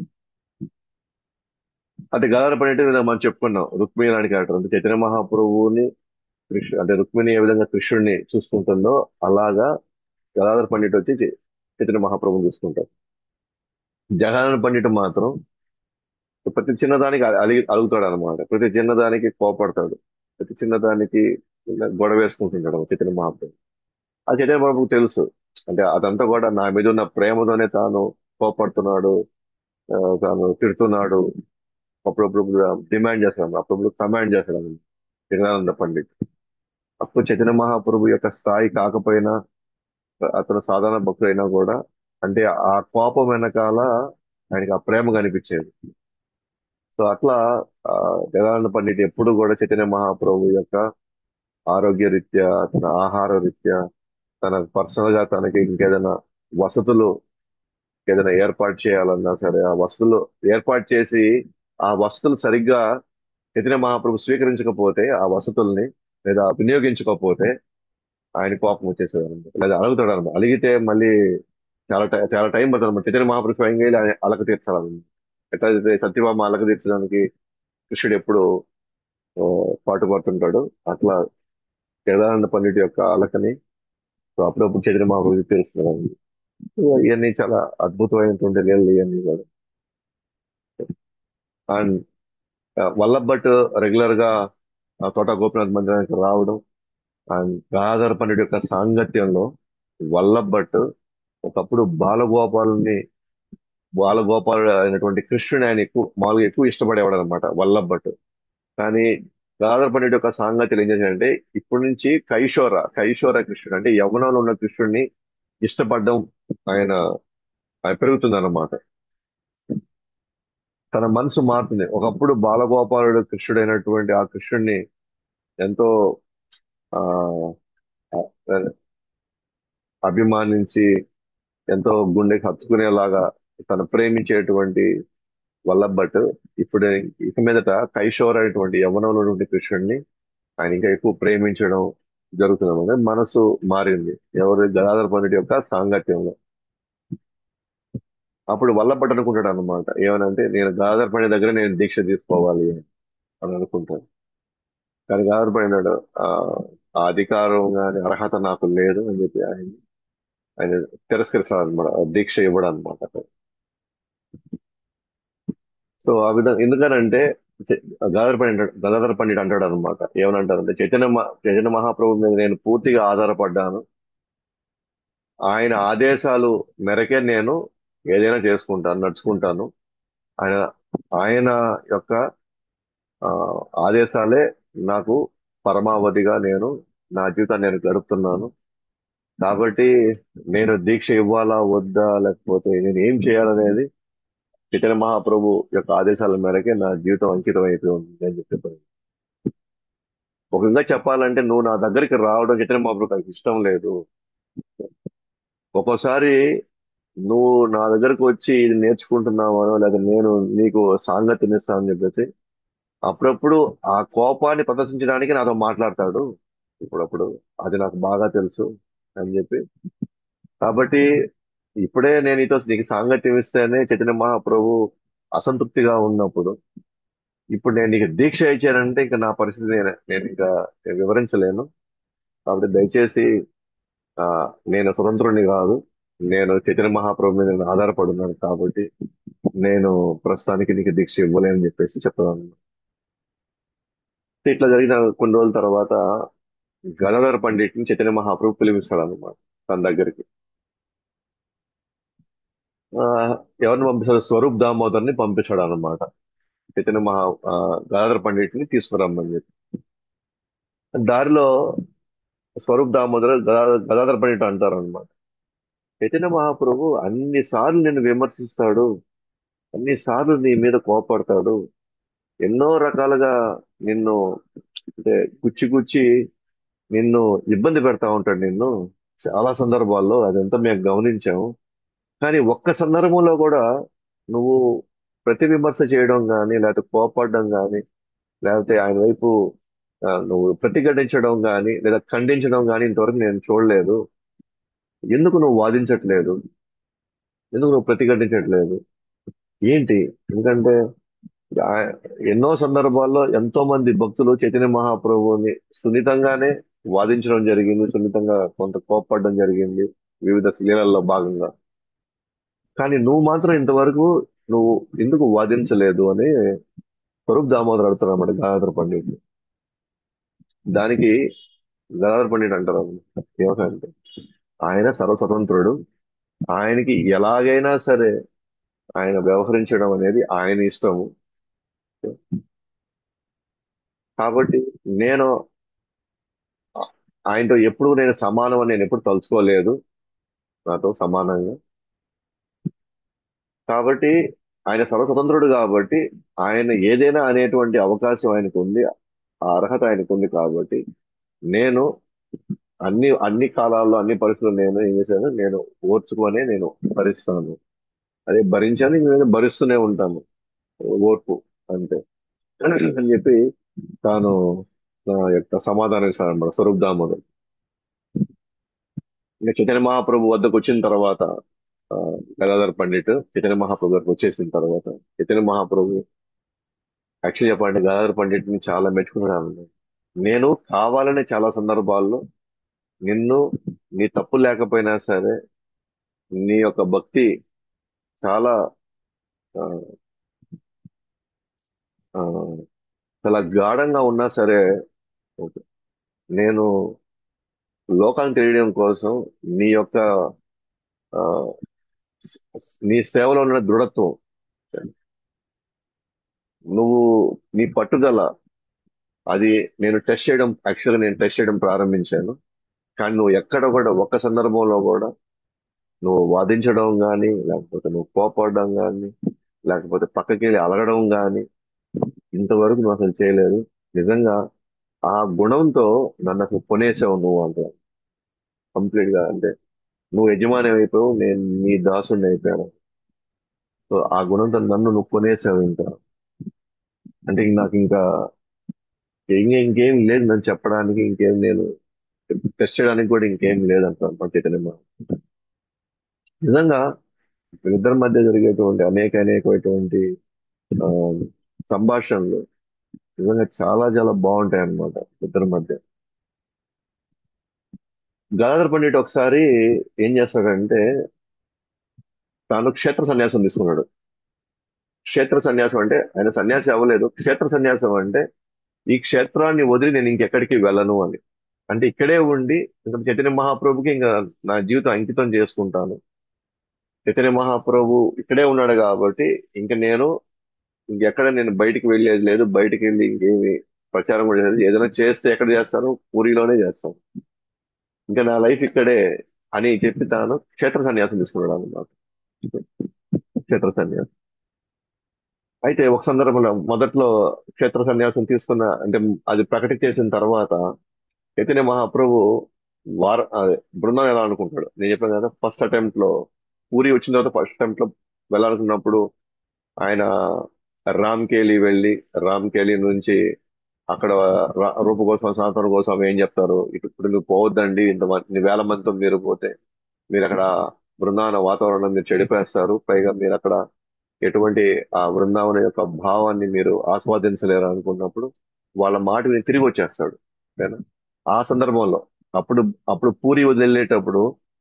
అంటే గదాధర పండిట్ మనం చెప్పుకున్నాం రుక్మిణి లాంటి క్యారెక్టర్ అంటే చైతన్య మహాప్రభువుని కృష్ణ అంటే రుక్మిణి ఏ విధంగా కృష్ణుడిని చూసుకుంటుందో అలాగా గదాధర పండిట్ వచ్చి చై- చైతన్య మహాప్రభుని చూసుకుంటారు జగదానంద పండిట్ మాత్రం ప్రతి చిన్నదానికి అ- అలిగి అలుగుతాడు అనమాట ప్రతి చిన్నదానికి కోపడతాడు ప్రతి చిన్నదానికి ఇలా గొడవ వేసుకుంటుంటాడు చైతన్య మహాప్రభు ఆ చైతన్య మహాప్రభుకు తెలుసు అంటే అదంతా కూడా నా మీద ఉన్న ప్రేమతోనే తాను కోపడుతున్నాడు ఆ, తాను తిడుతున్నాడు అప్పుడప్పుడు డిమాండ్ చేస్తాడు అప్పుడప్పుడు కమాండ్ చేస్తాడు జగదానంద పండిట్ అప్పుడు చైతన్య మహాప్రభు యొక్క స్థాయి కాకపోయినా అతను సాధారణ భక్తుడైనా కూడా అంటే ఆ కోపం వెనకాల ఆయనకి ఆ ప్రేమ కనిపించేది సో అట్లా ఆ, జగదానంద పండిట్ ఎప్పుడు కూడా చైతన్య మహాప్రభు యొక్క ఆరోగ్య రీత్యా తన ఆహార రీత్యా తన పర్సనల్ గా తనకి ఇంకేదైనా వసతులు ఏదైనా ఏర్పాటు చేయాలన్నా సరే ఆ వసతులు ఏర్పాటు చేసి ఆ వసతులు సరిగ్గా చైతన్య మహాప్రభు స్వీకరించకపోతే ఆ వసతుల్ని లేదా వినియోగించకపోతే ఆయన కోపం వచ్చేసేది అనమాట లేదా అడుగుతాడు అనమాట అడిగితే మళ్ళీ చాలా టై- చాలా టైం పడుతుంది అనమాట చైతన్య మహాప్రభు స్వయంగా వెళ్ళి ఆయన అలక తీర్చాలన్నమాట ఎట్లా అయితే సత్యభామ అలక తీర్చడానికి కృష్ణుడు ఎప్పుడు ఆ, పాటుపడుతుంటాడు అట్లా కేదానంద పండిట్ యొక్క అలకని సో అప్పుడప్పుడు చైతన్య మహాప్రభు తీరుస్తున్నాడు ఇవన్నీ చాలా అద్భుతమైనటువంటి లీలలు ఇవన్నీ కూడా అండ్ వల్లభ్ భట్ రెగ్యులర్ గా ఆ, తోట గోపినాథ్ మందిరానికి రావడం అండ్ గాదర్ పండిట్ యొక్క సాంగత్యంలో వల్లభ్ భట్ ఒకప్పుడు బాలగోపాలని బాలగోపాల్ అయినటువంటి కృష్ణుని ఆయన ఎక్కువ మామూలుగా ఎక్కువ ఇష్టపడేవాడు అనమాట వల్లభ్ భట్ కానీ గాదర్ పండిట్ యొక్క సాంగత్యం ఏం చేశాడంటే ఇప్పటి నుంచి కైశోర కైశోర కృష్ణుడు అంటే యవ్వనంలో ఉన్న కృష్ణుడిని ఇష్టపడడం ఆయన ఆయన పెరుగుతుంది అన్నమాట తన మనసు మారుతుంది ఒకప్పుడు బాలగోపాలుడు కృష్ణుడైనటువంటి ఆ కృష్ణుడిని ఎంతో ఆ ఆ, అభిమానించి ఎంతో గుండెకి హత్తుకునేలాగా తను ప్రేమించేటువంటి వల్లభ్ భట్ ఇప్పుడు ఇక మీదట కైశోర్ అనేటువంటి యవ్వనంలో ఉన్నటువంటి కృష్ణుడిని ఆయన ఇంకా ఎక్కువ ప్రేమించడం జరుగుతుంది మనసు మారింది ఎవరు గదాధర పండిట్ యొక్క సాంగత్యంలో అప్పుడు వల్లభ్ భట్ అనుకుంటాడు అనమాట ఏమనంటే నేను గదాధర పండిట్ దగ్గర నేను దీక్ష తీసుకోవాలి అని అనుకుంటాను కానీ గదాధర పండిట్ ఆ ఆ అధికారం కానీ అర్హత నాకు లేదు అని చెప్పి ఆయన ఆయన తిరస్కరిస్తాడు అనమాట దీక్ష ఇవ్వడం అనమాట సో ఆ విధంగా ఎందుకనంటే చ- గదాధర పండిట్ గదాధర పండిట్ అంటాడు అనమాట ఏమనంటారంటే చైతన్య మ- చైతన్య మహాప్రభు మీద నేను పూర్తిగా ఆధారపడ్డాను ఆయన ఆదేశాలు మేరకే నేను ఏదైనా చేసుకుంటాను నడుచుకుంటాను ఆయన ఆయన యొక్క ఆ, ఆదేశాలే నాకు పరమావధిగా నేను నా జీవితాన్ని నేను గడుపుతున్నాను కాబట్టి నేను దీక్ష ఇవ్వాలా వద్దా లేకపోతే నేను ఏం చేయాలనేది చైతన్య మహాప్రభు యొక్క ఆదేశాల మేరకే నా జీవితం అంకితం అయిపోయి ఉంది అని చెప్పి ఒక విధంగా చెప్పాలంటే నువ్వు నా దగ్గరికి రావడం చైతన్య మహాప్రభు నాకు ఇష్టం లేదు ఒక్కోసారి నువ్వు నా దగ్గరకు వచ్చి ఇది నేర్చుకుంటున్నావనో లేదా నేను నీకు సాంగత్యం ఇస్తానని చెప్పేసి అప్పుడప్పుడు ఆ కోపాన్ని ప్రదర్శించడానికి నాతో మాట్లాడతాడు ఇప్పుడప్పుడు అది నాకు బాగా తెలుసు అని చెప్పి కాబట్టి ఇప్పుడే నేను నీతో నీకు సాంగత్యం ఇస్తేనే చైతన్య మహాప్రభు అసంతృప్తిగా ఉన్నప్పుడు ఇప్పుడు నేను నీకు దీక్ష ఇచ్చానంటే ఇంకా నా పరిస్థితి నేను నేను ఇంకా వివరించలేను కాబట్టి దయచేసి ఆ, నేను స్వతంత్రుని కాదు నేను చైతన్య మహాప్రభు మీద నేను ఆధారపడున్నాను కాబట్టి నేను ప్రస్తుతానికి నీకు దీక్ష ఇవ్వలేని చెప్పేసి చెప్తాను ఇట్లా జరిగిన కొన్ని రోజుల తర్వాత గదాధర పండిట్ని చైతన్య మహాప్రభు పిలిపిస్తాడు అనమాట తన దగ్గరికి ఆ, ఎవరిని పంపిస్తాడు స్వరూప్ దామోదర్ని పంపిస్తాడు అనమాట చైతన్య మహా ఆ, గదాధర పండిట్ని తీసుకురమ్మని చెప్పి దారిలో స్వరూప్ దామోదర్ గదాధర గదాధర పండిట్ అంటారు అనమాట చైతన్య మహాప్రభు అన్ని సార్లు నిన్ను విమర్శిస్తాడు అన్ని సార్లు నీ మీద కోపడతాడు ఎన్నో రకాలుగా నిన్ను అంటే గుచ్చి గుచ్చి నిన్ను ఇబ్బంది పెడతా ఉంటాడు నిన్ను చాలా సందర్భాల్లో అదంతా మేము గమనించాము కానీ ఒక్క సందర్భంలో కూడా నువ్వు ప్రతి విమర్శ చేయడం కానీ లేకపోతే కోపడడం కానీ లేకపోతే ఆయన వైపు ఆ, నువ్వు ప్రతిఘటించడం కానీ లేదా ఖండించడం కానీ ఇంతవరకు నేను చూడలేదు ఎందుకు నువ్వు వాదించట్లేదు ఎందుకు నువ్వు ప్రతిఘటించట్లేదు ఏంటి ఎందుకంటే ఆ- ఎన్నో సందర్భాల్లో ఎంతో మంది భక్తులు చైతన్య మహాప్రభువుని సున్నితంగానే వాదించడం జరిగింది సున్నితంగా కొంత కోప్పడడం జరిగింది వివిధ లీలల్లో భాగంగా కానీ నువ్వు మాత్రం ఇంతవరకు నువ్వు ఎందుకు వాదించలేదు అని స్వరూప్ దామోదర్ అడుగుతారు అన్నమాట గదాధర పండిట్ దానికి గదాధర పండిట్ అంటారు అన్నమాట. ఏమంటే ఆయన సర్వస్వతంత్రుడు ఆయనకి ఎలాగైనా సరే ఆయన వ్యవహరించడం అనేది ఆయన ఇష్టము కాబట్టి నేను ఆయనతో ఎప్పుడు నేను సమానం అని నేను ఎప్పుడు తలుచుకోలేదు నాతో సమానంగా కాబట్టి ఆయన సర్వస్వతంత్రుడు కాబట్టి ఆయన ఏదైనా అనేటువంటి అవకాశం ఆయనకు ఉంది ఆ అర్హత ఆయనకు ఉంది కాబట్టి నేను అన్ని అన్ని కాలాల్లో అన్ని పరిస్థితుల్లో నేను ఏం చేశాను నేను ఓర్చుకొని నేను భరిస్తాను అదే భరించాను ఇంక నేను భరిస్తూనే ఉంటాను ఓర్పు అంతే అని చెప్పి తాను నా యొక్క సమాధానం ఇస్తాను అనమాట స్వరూప్ దాముడు ఇంకా చైతన్య మహాప్రభు వద్దకు వచ్చిన తర్వాత ఆ, గదాధర్ పండిట్ చైతన్య మహాప్రభు దగ్గరకు వచ్చేసిన తర్వాత చైతన్య మహాప్రభు యాక్చువల్లీ చెప్పండి గదాధర్ పండిట్ ని చాలా మెచ్చుకున్నాను నేను కావాలని చాలా సందర్భాల్లో నిన్ను నీ తప్పు లేకపోయినా సరే నీ యొక్క భక్తి చాలా ఆ, ఆ, చాలా గాఢంగా ఉన్నా సరే ఓకే. నేను లోకాన్ని తెలియడం కోసం నీ యొక్క ఆ, స్- నీ సేవలో ఉన్న దృఢత్వం నువ్వు నీ పట్టుదల అది నేను టెస్ట్ చేయడం యాక్చువల్గా నేను టెస్ట్ చేయడం ప్రారంభించాను కానీ నువ్వు ఎక్కడ కూడా ఒక్క సందర్భంలో కూడా నువ్వు వాదించడం కానీ లేకపోతే నువ్వు కోపడడం కానీ లేకపోతే పక్కకి వెళ్ళి అలగడం కానీ ఇంతవరకు నువ్వు అసలు చేయలేదు నిజంగా ఆ గుణంతో నన్ను అసలు కొనేసావు నువ్వు అంటే కంప్లీట్ గా అంటే నువ్వు యజమాని అయిపోయావు నేను నీ దాసుని అయిపోయాను సో ఆ గుణంతో నన్ను నువ్వు కొనేసావు ఇంకా అంటే ఇంక నాకు ఇంకా ఇంక- ఇంకేం లేదు నన్ను చెప్పడానికి ఇంకేం నేను టెస్ట్ చేయడానికి కూడా ఇంకేం లేదంటారు చైతన్య నిజంగా ఇద్దరి మధ్య జరిగేటువంటి అనేక అనేకమైనటువంటి ఆ, సంభాషణలు నిజంగా చాలా చాలా బాగుంటాయి అన్నమాట ఇద్దరి మధ్య గదాధర్ పండిట్ ఒకసారి ఏం చేస్తాడంటే తాను క్షేత్ర సన్యాసం తీసుకున్నాడు క్షేత్ర సన్యాసం అంటే ఆయన సన్యాసి అవ్వలేదు క్షేత్ర సన్యాసం అంటే ఈ క్షేత్రాన్ని వదిలి నేను ఇంకెక్కడికి వెళ్ళను అని అంటే ఇక్కడే ఉండి ఇంకా చైతన్య మహాప్రభుకి ఇంకా నా జీవితం అంకితం చేసుకుంటాను చైతన్య మహాప్రభు ఇక్కడే ఉన్నాడు కాబట్టి ఇంకా నేను ఇంకెక్కడ నేను బయటికి వెళ్ళేది లేదు బయటికి వెళ్ళి ఇంకేమి ప్రచారం కూడా లేదు ఏదైనా చేస్తే ఎక్కడ చేస్తాను పూరిలోనే చేస్తాను ఇంకా నా లైఫ్ ఇక్కడే అని చెప్పి తాను క్షేత్ర సన్యాసం తీసుకున్నాడు అన్నమాట క్షేత్ర సన్యాసం అయితే ఒక సందర్భంలో మొదట్లో క్షేత్ర సన్యాసం తీసుకున్న అంటే అది ప్రకటన చేసిన తర్వాత చైతన్య మహాప్రభు వార అదే బృందం ఎలా అనుకుంటాడు నేను చెప్పాను కదా ఫస్ట్ అటెంప్ట్ లో పూరి వచ్చిన తర్వాత ఫస్ట్ అటెంప్ట్ లో వెళ్ళాలనుకున్నప్పుడు ఆయన రామ్కేలి వెళ్ళి రామ్కేలి నుంచి అక్కడ రా- రూప కోసం సనాతన కోసం ఏం చెప్తారు ఇటు ఇప్పుడు నువ్వు పోవద్దండి ఇంత మంది వేల మందితో మీరు పోతే మీరు అక్కడ బృందావన వాతావరణం మీరు చెడిపేస్తారు పైగా మీరు అక్కడ ఎటువంటి ఆ బృందావన యొక్క భావాన్ని మీరు ఆస్వాదించలేరు అనుకున్నప్పుడు వాళ్ళ మాట విని తిరిగి వచ్చేస్తాడు ఓకేనా? ఆ సందర్భంలో అప్పుడు అప్పుడు పూరి వదిలేటప్పుడు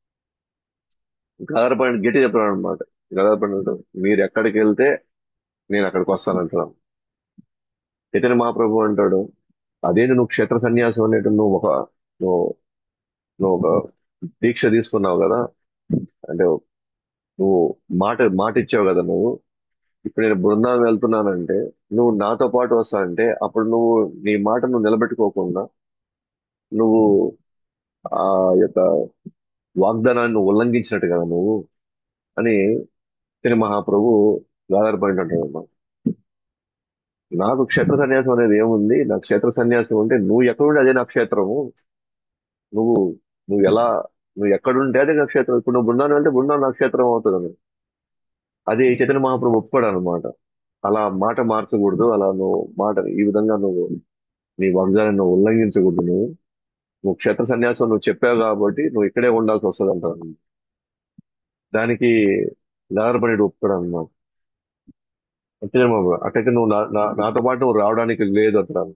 గదరపండి గట్టి చెప్తున్నాడు అనమాట గదరపండి మీరు ఎక్కడికి వెళ్తే నేను అక్కడికి వస్తానంటున్నాను చైతన్య మహాప్రభు అంటాడు అదేంటి నువ్వు క్షేత్ర సన్యాసం అనేటు నువ్వు ఒక నువ్వు నువ్వు ఒక దీక్ష తీసుకున్నావు కదా అంటే నువ్వు మాట మాట ఇచ్చావు కదా నువ్వు ఇప్పుడు నేను బృందావనం వెళ్తున్నానంటే నువ్వు నాతో పాటు వస్తా అంటే అప్పుడు నువ్వు నీ మాట నువ్వు నిలబెట్టుకోకుండా నువ్వు ఆ యొక్క వాగ్దానాన్ని నువ్వు ఉల్లంఘించినట్టు కదా నువ్వు అని తిని మహాప్రభు ఆధారపడి అంటాడు అన్నమాట. నాకు క్షేత్ర సన్యాసం అనేది ఏముంది నా క్షేత్ర సన్యాసం అంటే నువ్వు ఎక్కడుంటే అదే నా క్షేత్రము నువ్వు నువ్వు ఎలా నువ్వు ఎక్కడుంటే అదే నా క్షేత్రం ఇప్పుడు నువ్వు బృందావనం అంటే బృందావనం నా క్షేత్రం అవుతుంది అది చైతన్య మహాప్రభు ఒప్పుకోడు అనమాట అలా మాట మార్చకూడదు అలా నువ్వు మాట ఈ విధంగా నువ్వు నీ వాగ్దానాన్ని నువ్వు ఉల్లంఘించకూడదు నువ్వు నువ్వు క్షేత్ర సన్యాసం నువ్వు చెప్పావు కాబట్టి నువ్వు ఇక్కడే ఉండాల్సి వస్తుంది అంటారు దానికి ఆధారపడి ఒప్పుకోడు అనమాట అంతే బాబు అట్టయితే నువ్వు నా నా- నాతో పాటు నువ్వు రావడానికి లేదు అంటారు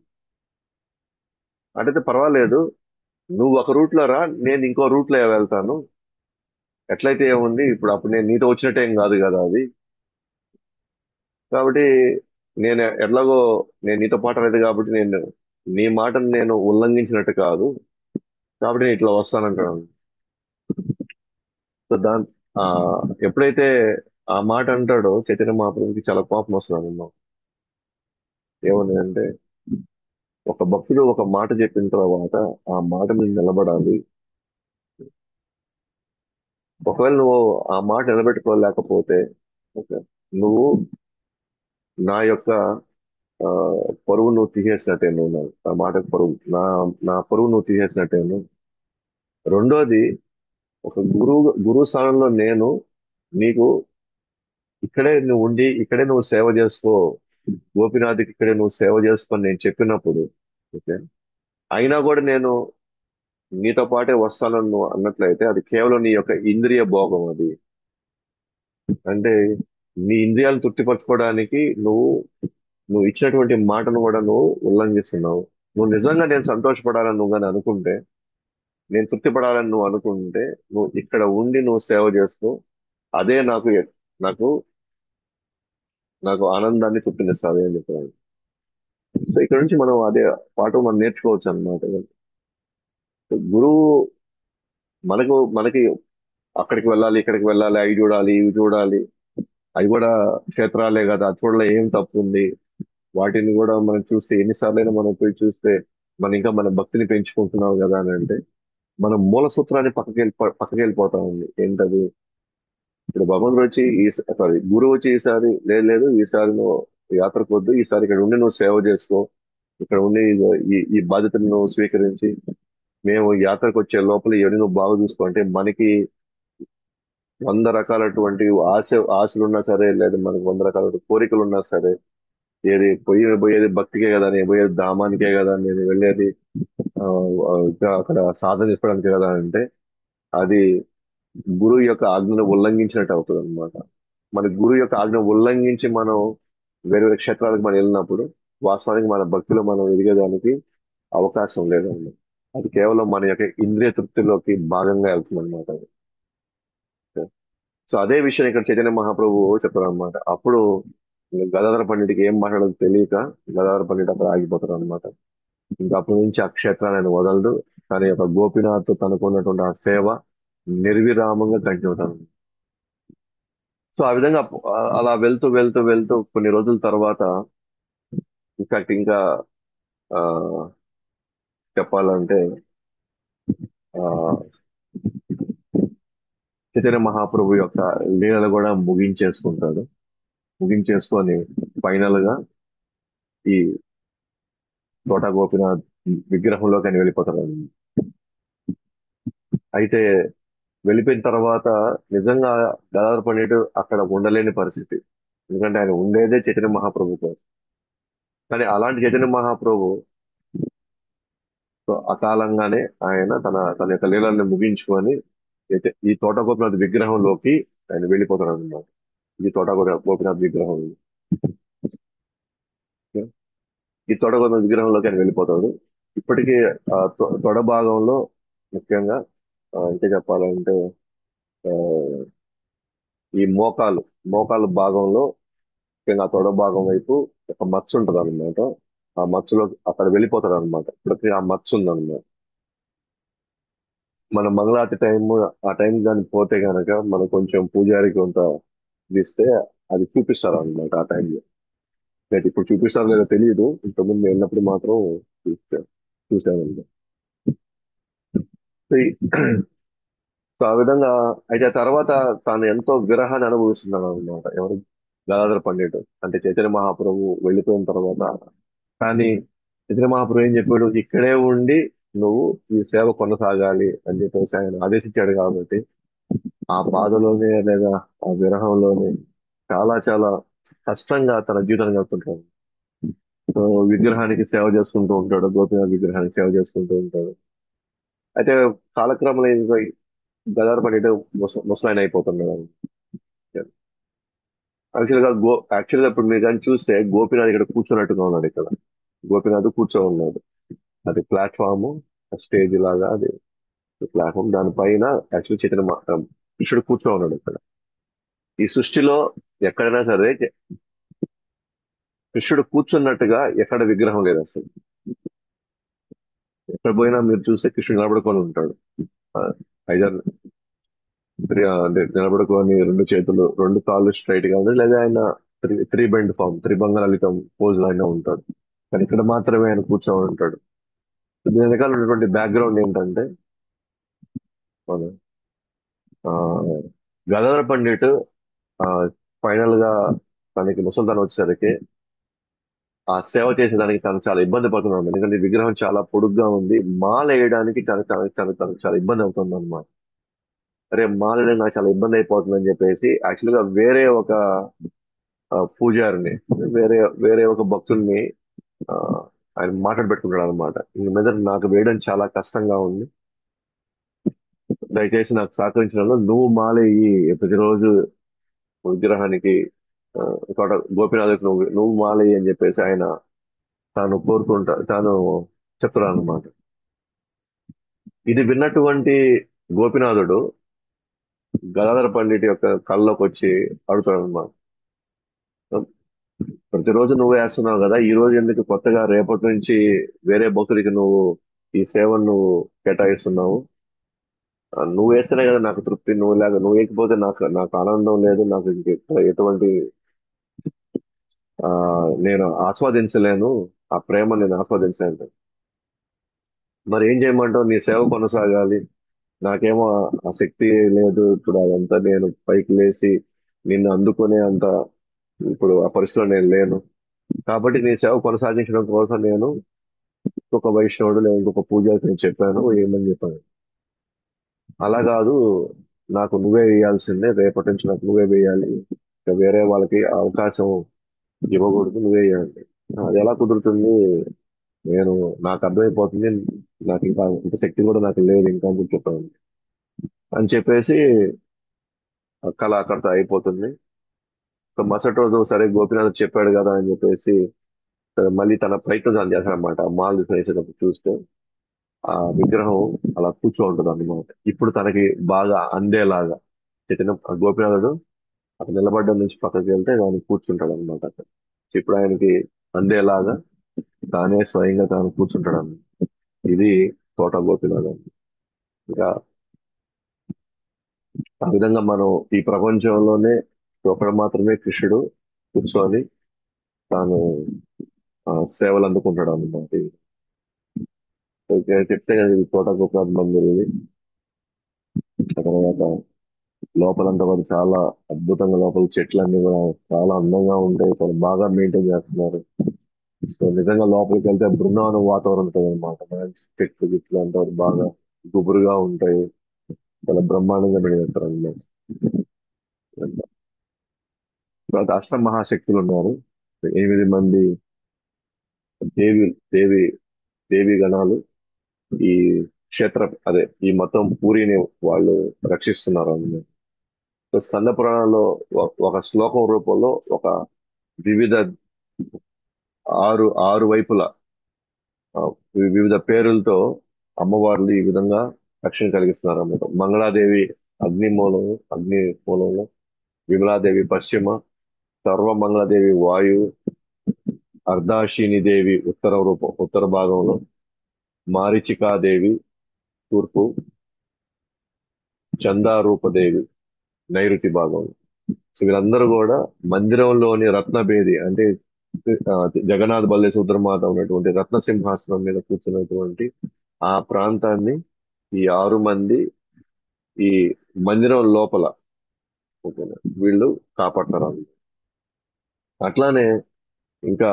అటైతే పర్వాలేదు నువ్వు ఒక రూట్ లో రా నేను ఇంకో రూట్ లో వెళ్తాను ఎట్లయితే ఏముంది ఇప్పుడు అప్పుడు నేను నీతో వచ్చినట్టు ఏం కాదు కదా అది కాబట్టి నేను ఎట్లాగో నేను నీతో పాటు లేదు కాబట్టి నేను నీ మాటను నేను ఉల్లంఘించినట్టు కాదు కాబట్టి నేను ఇట్లా వస్తానంటాను సో దాని ఆ, ఎప్పుడైతే ఆ మాట అంటాడు చైతన్య మహాప్రభుకి చాలా కోపం వస్తుంది అమ్మా ఏమని అంటే ఒక భక్తుడు ఒక మాట చెప్పిన తర్వాత ఆ మాట మీద నిలబడాలి ఒకవేళ నువ్వు ఆ మాట నిలబెట్టుకోలేకపోతే ఓకే, నువ్వు నా యొక్క ఆ, పరువు నువ్వు తీసేసినట్టే నువ్వు నా నా మాట పరువు నా నా పరువు నువ్వు తీసేసినట్టే నువ్వు రెండోది ఒక గురువు గురువు స్థానంలో నేను నీకు ఇక్కడే నువ్వు ఉండి ఇక్కడే నువ్వు సేవ చేసుకో గోపినాథ్కి ఇక్కడే నువ్వు సేవ చేసుకో అని నేను చెప్పినప్పుడు ఓకే అయినా కూడా నేను నీతో పాటే వస్తానని నువ్వు అన్నట్లయితే అది కేవలం నీ యొక్క ఇంద్రియ భోగం అది అంటే నీ ఇంద్రియాలను తృప్తిపరచుకోవడానికి నువ్వు నువ్వు ఇచ్చినటువంటి మాటను కూడా నువ్వు ఉల్లంఘిస్తున్నావు నువ్వు నిజంగా నేను సంతోషపడాలని నువ్వు కానీ అనుకుంటే నేను తృప్తిపడాలని నువ్వు అనుకుంటే నువ్వు ఇక్కడ ఉండి నువ్వు సేవ చేస్తూ అదే నాకు నాకు నాకు ఆనందాన్ని తృప్తినిస్తుంది అని చెప్పాను సో ఇక్కడ నుంచి మనం అదే పాఠం మనం నేర్చుకోవచ్చు అనమాట గురువు మనకు మనకి అక్కడికి వెళ్ళాలి ఇక్కడికి వెళ్ళాలి అవి చూడాలి ఇవి చూడాలి అవి కూడా క్షేత్రాలే కదా అది చూడలే ఏం తప్పు ఉంది వాటిని కూడా మనం చూస్తే ఎన్నిసార్లైనా మనం పోయి చూస్తే మనం ఇంకా మన భక్తిని పెంచుకుంటున్నాం కదా అని అంటే మనం మూల సూత్రాన్ని పక్కకి వెళ్ళి పక్కకి వెళ్ళిపోతా ఉంది ఏంటది ఇప్పుడు భగవంతుడు వచ్చి ఈ సారీ గురువు వచ్చి ఈసారి లేదు లేదు ఈసారి నువ్వు యాత్రకు వద్దు ఈసారి ఇక్కడ ఉండి నువ్వు సేవ చేసుకో ఇక్కడ ఉండి ఇదిగో ఈ ఈ బాధ్యతను నువ్వు స్వీకరించి మేము యాత్రకు వచ్చే లోపల ఇవన్నీ నువ్వు బాగా చూసుకో అంటే మనకి వంద రకాలటువంటి ఆశ ఆశలు ఉన్నా సరే లేదా మనకు వంద రకాల కోరికలు ఉన్నా సరే ఏది పోయి పోయేది భక్తికే కదా నేను పోయేది ధామానికే కదా నేను వెళ్ళేది ఆ, ఆ, ఇంకా అక్కడ సాధన చేసుకోవడానికే కదా అంటే అది గురువు యొక్క ఆజ్ఞను ఉల్లంఘించినట్టు అవుతుంది అనమాట మన గురువు యొక్క ఆజ్ఞ ఉల్లంఘించి మనం వేరే వేరే క్షేత్రాలకు మనం వెళ్ళినప్పుడు వాస్తవానికి మన భక్తిలో మనం ఎదిగేదానికి అవకాశం లేదండి అది కేవలం మన యొక్క ఇంద్రియ తృప్తిలోకి భాగంగా వెళ్తుంది అనమాట సో అదే విషయం ఇక్కడ చైతన్య మహాప్రభు చెప్తారు అనమాట అప్పుడు గదాధర పండితుడికి ఏం మాట్లాడదు తెలియక గదాధర పండితుడు అక్కడ ఆగిపోతారు అనమాట ఇంకా అప్పటి నుంచి ఆ క్షేత్రాన్ని ఆయన వదలడు తన యొక్క గోపినాథ్ తనకున్నటువంటి ఆ సేవ నిర్విరామంగా కంటిన్యూ అవుతాను సో ఆ విధంగా ఆ- అలా వెళ్తూ వెళ్తూ వెళ్తూ కొన్ని రోజుల తర్వాత ఇన్ఫాక్ట్ ఇంకా ఆ, చెప్పాలంటే ఆ, చైతన్య మహాప్రభు యొక్క లీలలు కూడా ముగించేసుకుంటాడు ముగించేసుకొని ఫైనల్ గా ఈ తోట గోపినాథ్ విగ్రహంలోకి ఆయన వెళ్ళిపోతాడు అయితే వెళ్ళిపోయిన తర్వాత నిజంగా గదాధర పండితుడు అక్కడ ఉండలేని పరిస్థితి ఎందుకంటే ఆయన ఉండేదే చైతన్య మహాప్రభు కోసం కానీ అలాంటి చైతన్య మహాప్రభు సో అకాలంగానే ఆయన తన తన యొక్క లీలల్ని ముగించుకొని అయితే ఈ తోట గోపినాథ్ విగ్రహంలోకి ఆయన వెళ్ళిపోతాడు అనమాట ఈ తోట గో- గోపినాథ్ విగ్రహం ఈ తోట గోపినాథ్ విగ్రహంలోకి ఆయన వెళ్ళిపోతాడు ఇప్పటికీ ఆ తొ- తొడ భాగంలో ముఖ్యంగా ఆ, ఇంకా చెప్పాలంటే ఆ, ఈ మోకాలు మోకాలు భాగంలో ముఖ్యంగా ఆ తొడ భాగం వైపు ఒక మచ్చ ఉంటది అనమాట ఆ మచ్చలో అక్కడ వెళ్ళిపోతాడు అనమాట ఇప్పటికీ ఆ మచ్చ ఉందన్నమాట మన మంగళారతి టైం ఆ టైం దాన్ని పోతే గనక మనం కొంచెం పూజారికి కొంత ఇస్తే అది చూపిస్తారు అనమాట ఆ టైంలో అయితే ఇప్పుడు చూపిస్తారు లేదో తెలియదు ఇంతకుముందు వెళ్ళినప్పుడు మాత్రం చూసా చూశానండి సో ఈ- సో ఆ విధంగా అయితే ఆ తర్వాత తాను ఎంతో విరహాన్ని అనుభవిస్తున్నాడు అనమాట ఎవరు గదాధర పండితుడు అంటే చైతన్య మహాప్రభు వెళ్ళిపోయిన తర్వాత కానీ చైతన్య మహాప్రభు ఏం చెప్పాడు ఇక్కడే ఉండి నువ్వు ఈ సేవ కొనసాగాలి అని చెప్పేసి ఆయన ఆదేశించాడు కాబట్టి ఆ బాధలోనే లేదా ఆ విరహంలోనే చాలా చాలా కష్టంగా తన జీవితాన్ని గడుపుతుంటాడు సో విగ్రహానికి సేవ చేసుకుంటూ ఉంటాడు గోపినాథ్ విగ్రహానికి సేవ చేసుకుంటూ ఉంటాడు అయితే కాలక్రమంలో ఇంకా గదార పండితుడు ముస- ముసలాయన అయిపోతున్నాడు యాక్చువల్ గా గో యాక్చువల్ గా ఇప్పుడు మీరు కానీ చూస్తే గోపినాథ్ ఇక్కడ కూర్చున్నట్టుగా ఉన్నాడు ఇక్కడ గోపినాథ్ కూర్చో ఉన్నాడు అది ప్లాట్ఫామ్ స్టేజ్ లాగా అది ప్లాట్ఫామ్ దానిపైన యాక్చువల్ చైతన్య మా- కృష్ణుడు కూర్చో ఉన్నాడు ఇక్కడ ఈ సృష్టిలో ఎక్కడైనా సరే కృష్ణుడు కూర్చున్నట్టుగా ఎక్కడ విగ్రహం లేదు అసలు ఎక్కడ పోయినా మీరు చూస్తే కృష్ణుడు నిలబడుకొని ఉంటాడు ఐదర్ త్రీ అంటే నిలబడుకొని రెండు చేతులు రెండు కాళ్ళు స్ట్రైట్ గా ఉంది లేదా ఆయన త్రీ త్రీ బెండ్ ఫామ్ త్రిభంగ లలితం పోజ్ ఆయన ఉంటాడు కానీ ఇక్కడ మాత్రమే ఆయన కూర్చొని ఉంటాడు దీని వెనకాల ఉన్నటువంటి బ్యాక్గ్రౌండ్ ఏంటంటే మన ఆ, గదాధర పండిట్ ఫైనల్ గా తనకి ముసల్తాన్ వచ్చేసరికి ఆ సేవ చేసేదానికి తను చాలా ఇబ్బంది పడుతున్నాడు ఎందుకంటే ఈ విగ్రహం చాలా పొడుగ్గా ఉంది మాల వేయడానికి తన తన తన తనకు చాలా ఇబ్బంది అవుతుంది అనమాట అరే మాల వేయడానికి నాకు చాలా ఇబ్బంది అయిపోతుందని చెప్పేసి యాక్చువల్ గా వేరే ఒక ఆ, పూజారిని వేరే వేరే ఒక భక్తుల్ని ఆ, ఆయన మాట్లాడి పెట్టుకుంటాడు అనమాట ఇంక మీద నాకు వేయడం చాలా కష్టంగా ఉంది దయచేసి నాకు సహకరించడంలో నువ్వు మాలేయి ప్రతిరోజు విగ్రహానికి ఆ, చోట గోపీనాథుకి నువ్వు నువ్వు మాలేయి అని చెప్పేసి ఆయన తాను కోరుకుంటా తాను చెప్తున్నాడు అనమాట ఇది విన్నటువంటి గోపినాథుడు గదాధర పండిట్ యొక్క కళ్ళలోకి వచ్చి అడుగుతాడు అనమాట ప్రతిరోజు నువ్వు వేస్తున్నావు కదా ఈ రోజు ఎందుకు కొత్తగా రేపటి నుంచి వేరే భక్తుడికి నువ్వు ఈ సేవను నువ్వు కేటాయిస్తున్నావు ఆ, నువ్వు వేస్తేనే కదా నాకు తృప్తి నువ్వు లేక నువ్వు వేయకపోతే నాకు నాకు ఆనందం లేదు నాకు ఇంక ఎక్కడ ఎటువంటి ఆ నేను ఆస్వాదించలేను ఆ ప్రేమ నేను ఆస్వాదించలేను మరి ఏం చేయమంటావు నీ సేవ కొనసాగాలి నాకేమో ఆ- ఆ శక్తి లేదు ఇప్పుడు అదంతా నేను పైకి లేచి నిన్ను అందుకునే అంత ఇప్పుడు ఆ పరిస్థితిలో నేను లేను కాబట్టి నీ సేవ కొనసాగించడం కోసం నేను ఇంకొక వైష్ణవుడు లేదా ఇంకొక పూజారికి నేను చెప్పాను ఏమని చెప్పాను అలా కాదు నాకు నువ్వే వేయాల్సిందే రేపటి నుంచి నాకు నువ్వే వేయాలి ఇంకా వేరే వాళ్ళకి ఆ అవకాశం ఇవ్వకూడదు నువ్వే వేయాలి అది ఎలా కుదురుతుంది నేను నాకు అర్థమైపోతుంది నాకు ఇంకా ఇంత శక్తి కూడా నాకు లేదు ఇంకా అని చెప్పి చెప్పాను అని చెప్పేసి ఆ కళ అక్కడితో అయిపోతుంది సో మరుసటి రోజు సరే గోపీనాథ్ చెప్పాడు కదా అని చెప్పేసి సరే మళ్ళీ తన ప్రయత్నం తను చేశాడనమాట ఆ మాల్ వేసేటప్పుడు చూస్తే ఆ విగ్రహం అలా కూర్చో ఉంటుంది అన్నమాట ఇప్పుడు తనకి బాగా అందేలాగా చైతన్య ఆ గోపీనాథుడు అక్కడ నిలబడ్డ నుంచి పక్కకి వెళ్తే ఆయన కూర్చుంటాడు అనమాట అక్కడ సో ఇప్పుడు ఆయనకి అందేలాగా తానే స్వయంగా తాను కూర్చుంటాడు అన్నమాట ఇది తోట గోపీనాథం ఇంకా ఆ విధంగా మనం ఈ ప్రపంచంలోనే ఒకడు మాత్రమే కృష్ణుడు కూర్చొని తాను ఆ, సేవలు అందుకుంటాడు అన్నమాట ఇది. ఓకే, చెప్తే కదా ఇది తోట గోపీనాథ్ మందిర్ ఇది ఆ తర్వాత లోపలంతా కూడా చాలా అద్భుతంగా లోపల చెట్లన్నీ కూడా చాలా అందంగా ఉంటాయి చాలా బాగా మెయింటైన్ చేస్తున్నారు సో నిజంగా లోపలికి వెళ్తే బృందావనం వాతావరణం ఉంటుంది అనమాట మంచి చెట్లు గిట్లు అంతా బాగా గుబురుగా ఉంటాయి చాలా బ్రహ్మాండంగా మెయింటైన్ చేస్తారు అన్నమాట తర్వాత అష్ట మహాశక్తులు ఉన్నారు ఎనిమిది మంది దేవి దేవి దేవి గణాలు ఈ క్షేత్ర అదే ఈ మొత్తం పూరిని వాళ్ళు రక్షిస్తున్నారు అన్నమాట సో స్కంద పురాణంలో ఒక ఒక శ్లోకం రూపంలో ఒక వివిధ ఆరు ఆరు వైపుల ఆ, వి- వివిధ పేర్లతో అమ్మవార్లు ఈ విధంగా రక్షణ కలిగిస్తున్నారు అన్నమాట మంగళాదేవి అగ్ని మూలం అగ్ని మూలంలో విమలాదేవి పశ్చిమ సర్వమంగళాదేవి వాయు అర్ధాశిని దేవి ఉత్తర రూపం ఉత్తర భాగంలో మారిచికాదేవి తూర్పు చందారూపదేవి నైరుతి భాగంలో సో వీళ్ళందరూ కూడా మందిరంలోని రత్నభేది అంటే ఆ, జగన్నాథ్ బల్లె సూత్రమాత ఉన్నటువంటి రత్న సింహాసనం మీద కూర్చున్నటువంటి ఆ ప్రాంతాన్ని ఈ ఆరు మంది ఈ మందిరం లోపల ఓకేనా వీళ్ళు కాపాడతారు అన్నమాట. అట్లానే ఇంకా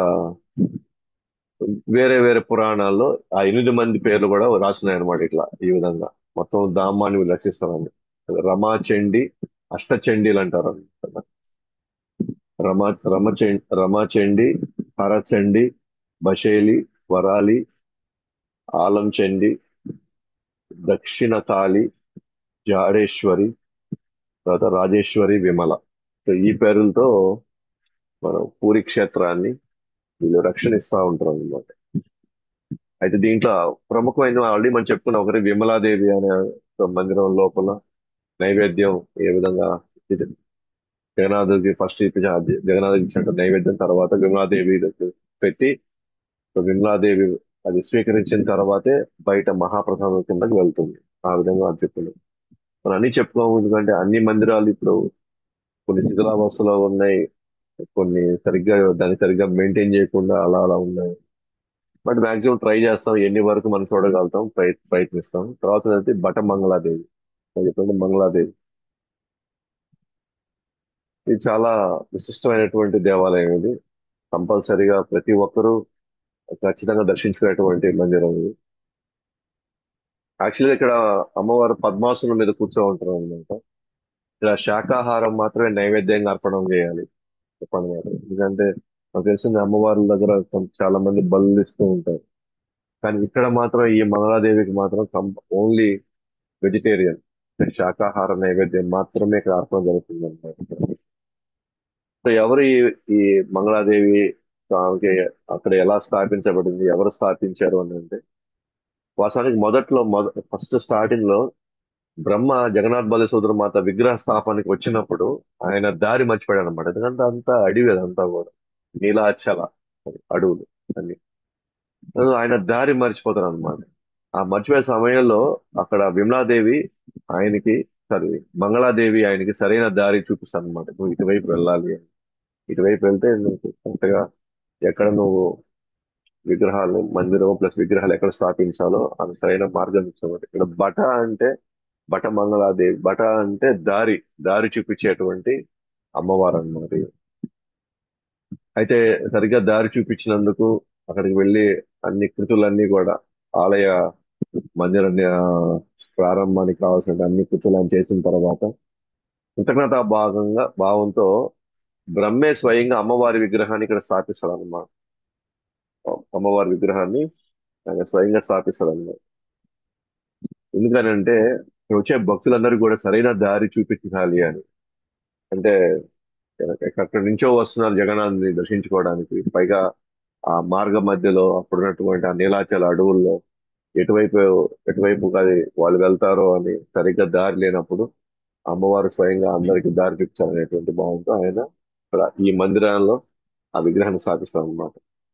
వేరే వేరే పురాణాల్లో ఆ ఎనిమిది మంది పేర్లు కూడా రాసినాయి అనమాట ఇట్లా ఈ విధంగా మొత్తం ధామాన్ని వీళ్ళు రక్షిస్తారని రమాచండి అష్టచండీలు అంటారు అన్నమాట. రమా రమచండి రమాచండి హరచండి బషేలి వరాలి ఆలంచండి దక్షిణ కాళి జాడేశ్వరి తర్వాత రాజేశ్వరి విమల సో ఈ పేర్లతో మనం పూరి క్షేత్రాన్ని వీళ్ళు రక్షణిస్తా ఉంటారు అన్నమాట అయితే దీంట్లో ప్రముఖమైన ఆల్రెడీ మనం చెప్పుకున్న ఒకరి విమలాదేవి అనే మందిరం లోపల నైవేద్యం ఏ విధంగా ఇది జగన్నాథుడికి ఫస్ట్ జగన్నాథుడికి ఇచ్చిన నైవేద్యం తర్వాత విమలాదేవి పెట్టి సో విమలాదేవి అది స్వీకరించిన తర్వాతే బయట మహాప్రసాదం కిందకి వెళ్తుంది ఆ విధంగా అది చెప్పింది మనం అన్ని చెప్పుకోము ఎందుకంటే అన్ని మందిరాలు ఇప్పుడు కొన్ని శిథిలావస్థలో ఉన్నాయి కొన్ని సరిగ్గా దాన్ని సరిగ్గా మెయింటైన్ చేయకుండా అలా అలా ఉన్నాయి బట్ మాక్సిమం ట్రై చేస్తాం ఎన్ని వరకు మనం చూడగలుగుతాం ప్రయత్ ప్రయత్నిస్తాం తర్వాత అయితే బట మంగళాదేవి అది చెప్పండి మంగళాదేవి ఇది చాలా విశిష్టమైనటువంటి దేవాలయం ఇది కంపల్సరిగా ప్రతి ఒక్కరూ ఖచ్చితంగా దర్శించుకునేటువంటి మందిరం ఇది యాక్చువల్గా ఇక్కడ అమ్మవారు పద్మాసనం మీద కూర్చో ఉంటారు అనమాట ఇక్కడ శాకాహారం మాత్రమే నైవేద్యంగా అర్పణం చేయాలి చెప్పండి మాట ఎందుకంటే నాకు తెలిసింది అమ్మవారి దగ్గర కొంత- చాలా మంది బలు ఇస్తూ ఉంటారు కానీ ఇక్కడ మాత్రం ఈ మంగళాదేవికి మాత్రం ఓన్లీ వెజిటేరియన్ శాకాహార నైవేద్యం మాత్రమే ఇక్కడ అర్పణ జరుగుతుంది అనమాట సో ఎవరు ఈ ఈ మంగళాదేవి స్వామికి అక్కడ ఎలా స్థాపించబడింది ఎవరు స్థాపించారు అని అంటే వాస్తవానికి మొదట్లో మొద ఫస్ట్ స్టార్టింగ్ లో బ్రహ్మ జగన్నాథ్ బలి మాత విగ్రహ స్థాపనకి వచ్చినప్పుడు ఆయన దారి మర్చిపోయాడు అనమాట ఎందుకంటే అంతా అడవి అదంతా కూడా నీలాచల అడవులు అన్ని ఆయన దారి మర్చిపోతారు అనమాట ఆ మర్చిపోయే సమయంలో అక్కడ విమలాదేవి ఆయనకి సారీ మంగళాదేవి ఆయనకి సరైన దారి చూపిస్తాను అనమాట నువ్వు ఇటువైపు వెళ్ళాలి అని ఇటువైపు వెళ్తే నువ్వు కరెక్ట్గా ఎక్కడ నువ్వు విగ్రహాలు మందిరం ప్లస్ విగ్రహాలు ఎక్కడ స్థాపించాలో అది సరైన మార్గం ఇచ్చేవాడు ఇక్కడ బట అంటే బట మంగళాదేవి బట అంటే దారి దారి చూపించేటువంటి అమ్మవారు అన్నమాట అయితే సరిగ్గా దారి చూపించినందుకు అక్కడికి వెళ్ళి అన్ని కృతులన్నీ కూడా ఆలయ మందిర ఆ, ప్రారంభానికి కావాల్సిన అన్ని కృతులను చేసిన తర్వాత కృతజ్ఞత భాగంగా భావంతో బ్రహ్మే స్వయంగా అమ్మవారి విగ్రహాన్ని ఇక్కడ స్థాపిస్తాడు అన్నమాట అమ్మవారి విగ్రహాన్ని ఆయన స్వయంగా స్థాపిస్తాడు అన్నమాట ఎందుకనంటే ఇక్కడ వచ్చే భక్తులందరూ కూడా సరైన దారి చూపించాలి అని అంటే అక్కడ నుంచో వస్తున్నారు జగన్నాథ్ని దర్శించుకోవడానికి పైగా ఆ మార్గ మధ్యలో అప్పుడున్నటువంటి ఆ నీలాచల అడవుల్లో ఎటువైపు ఎటువైపు అది వాళ్ళు వెళ్తారో అని సరిగ్గా దారి లేనప్పుడు అమ్మవారు స్వయంగా అందరికి దారి చూపించాలనేటువంటి భావంతో ఆయన ఇక్కడ ఈ మందిరంలో ఆ విగ్రహాన్ని స్థాపిస్తాం అన్నమాట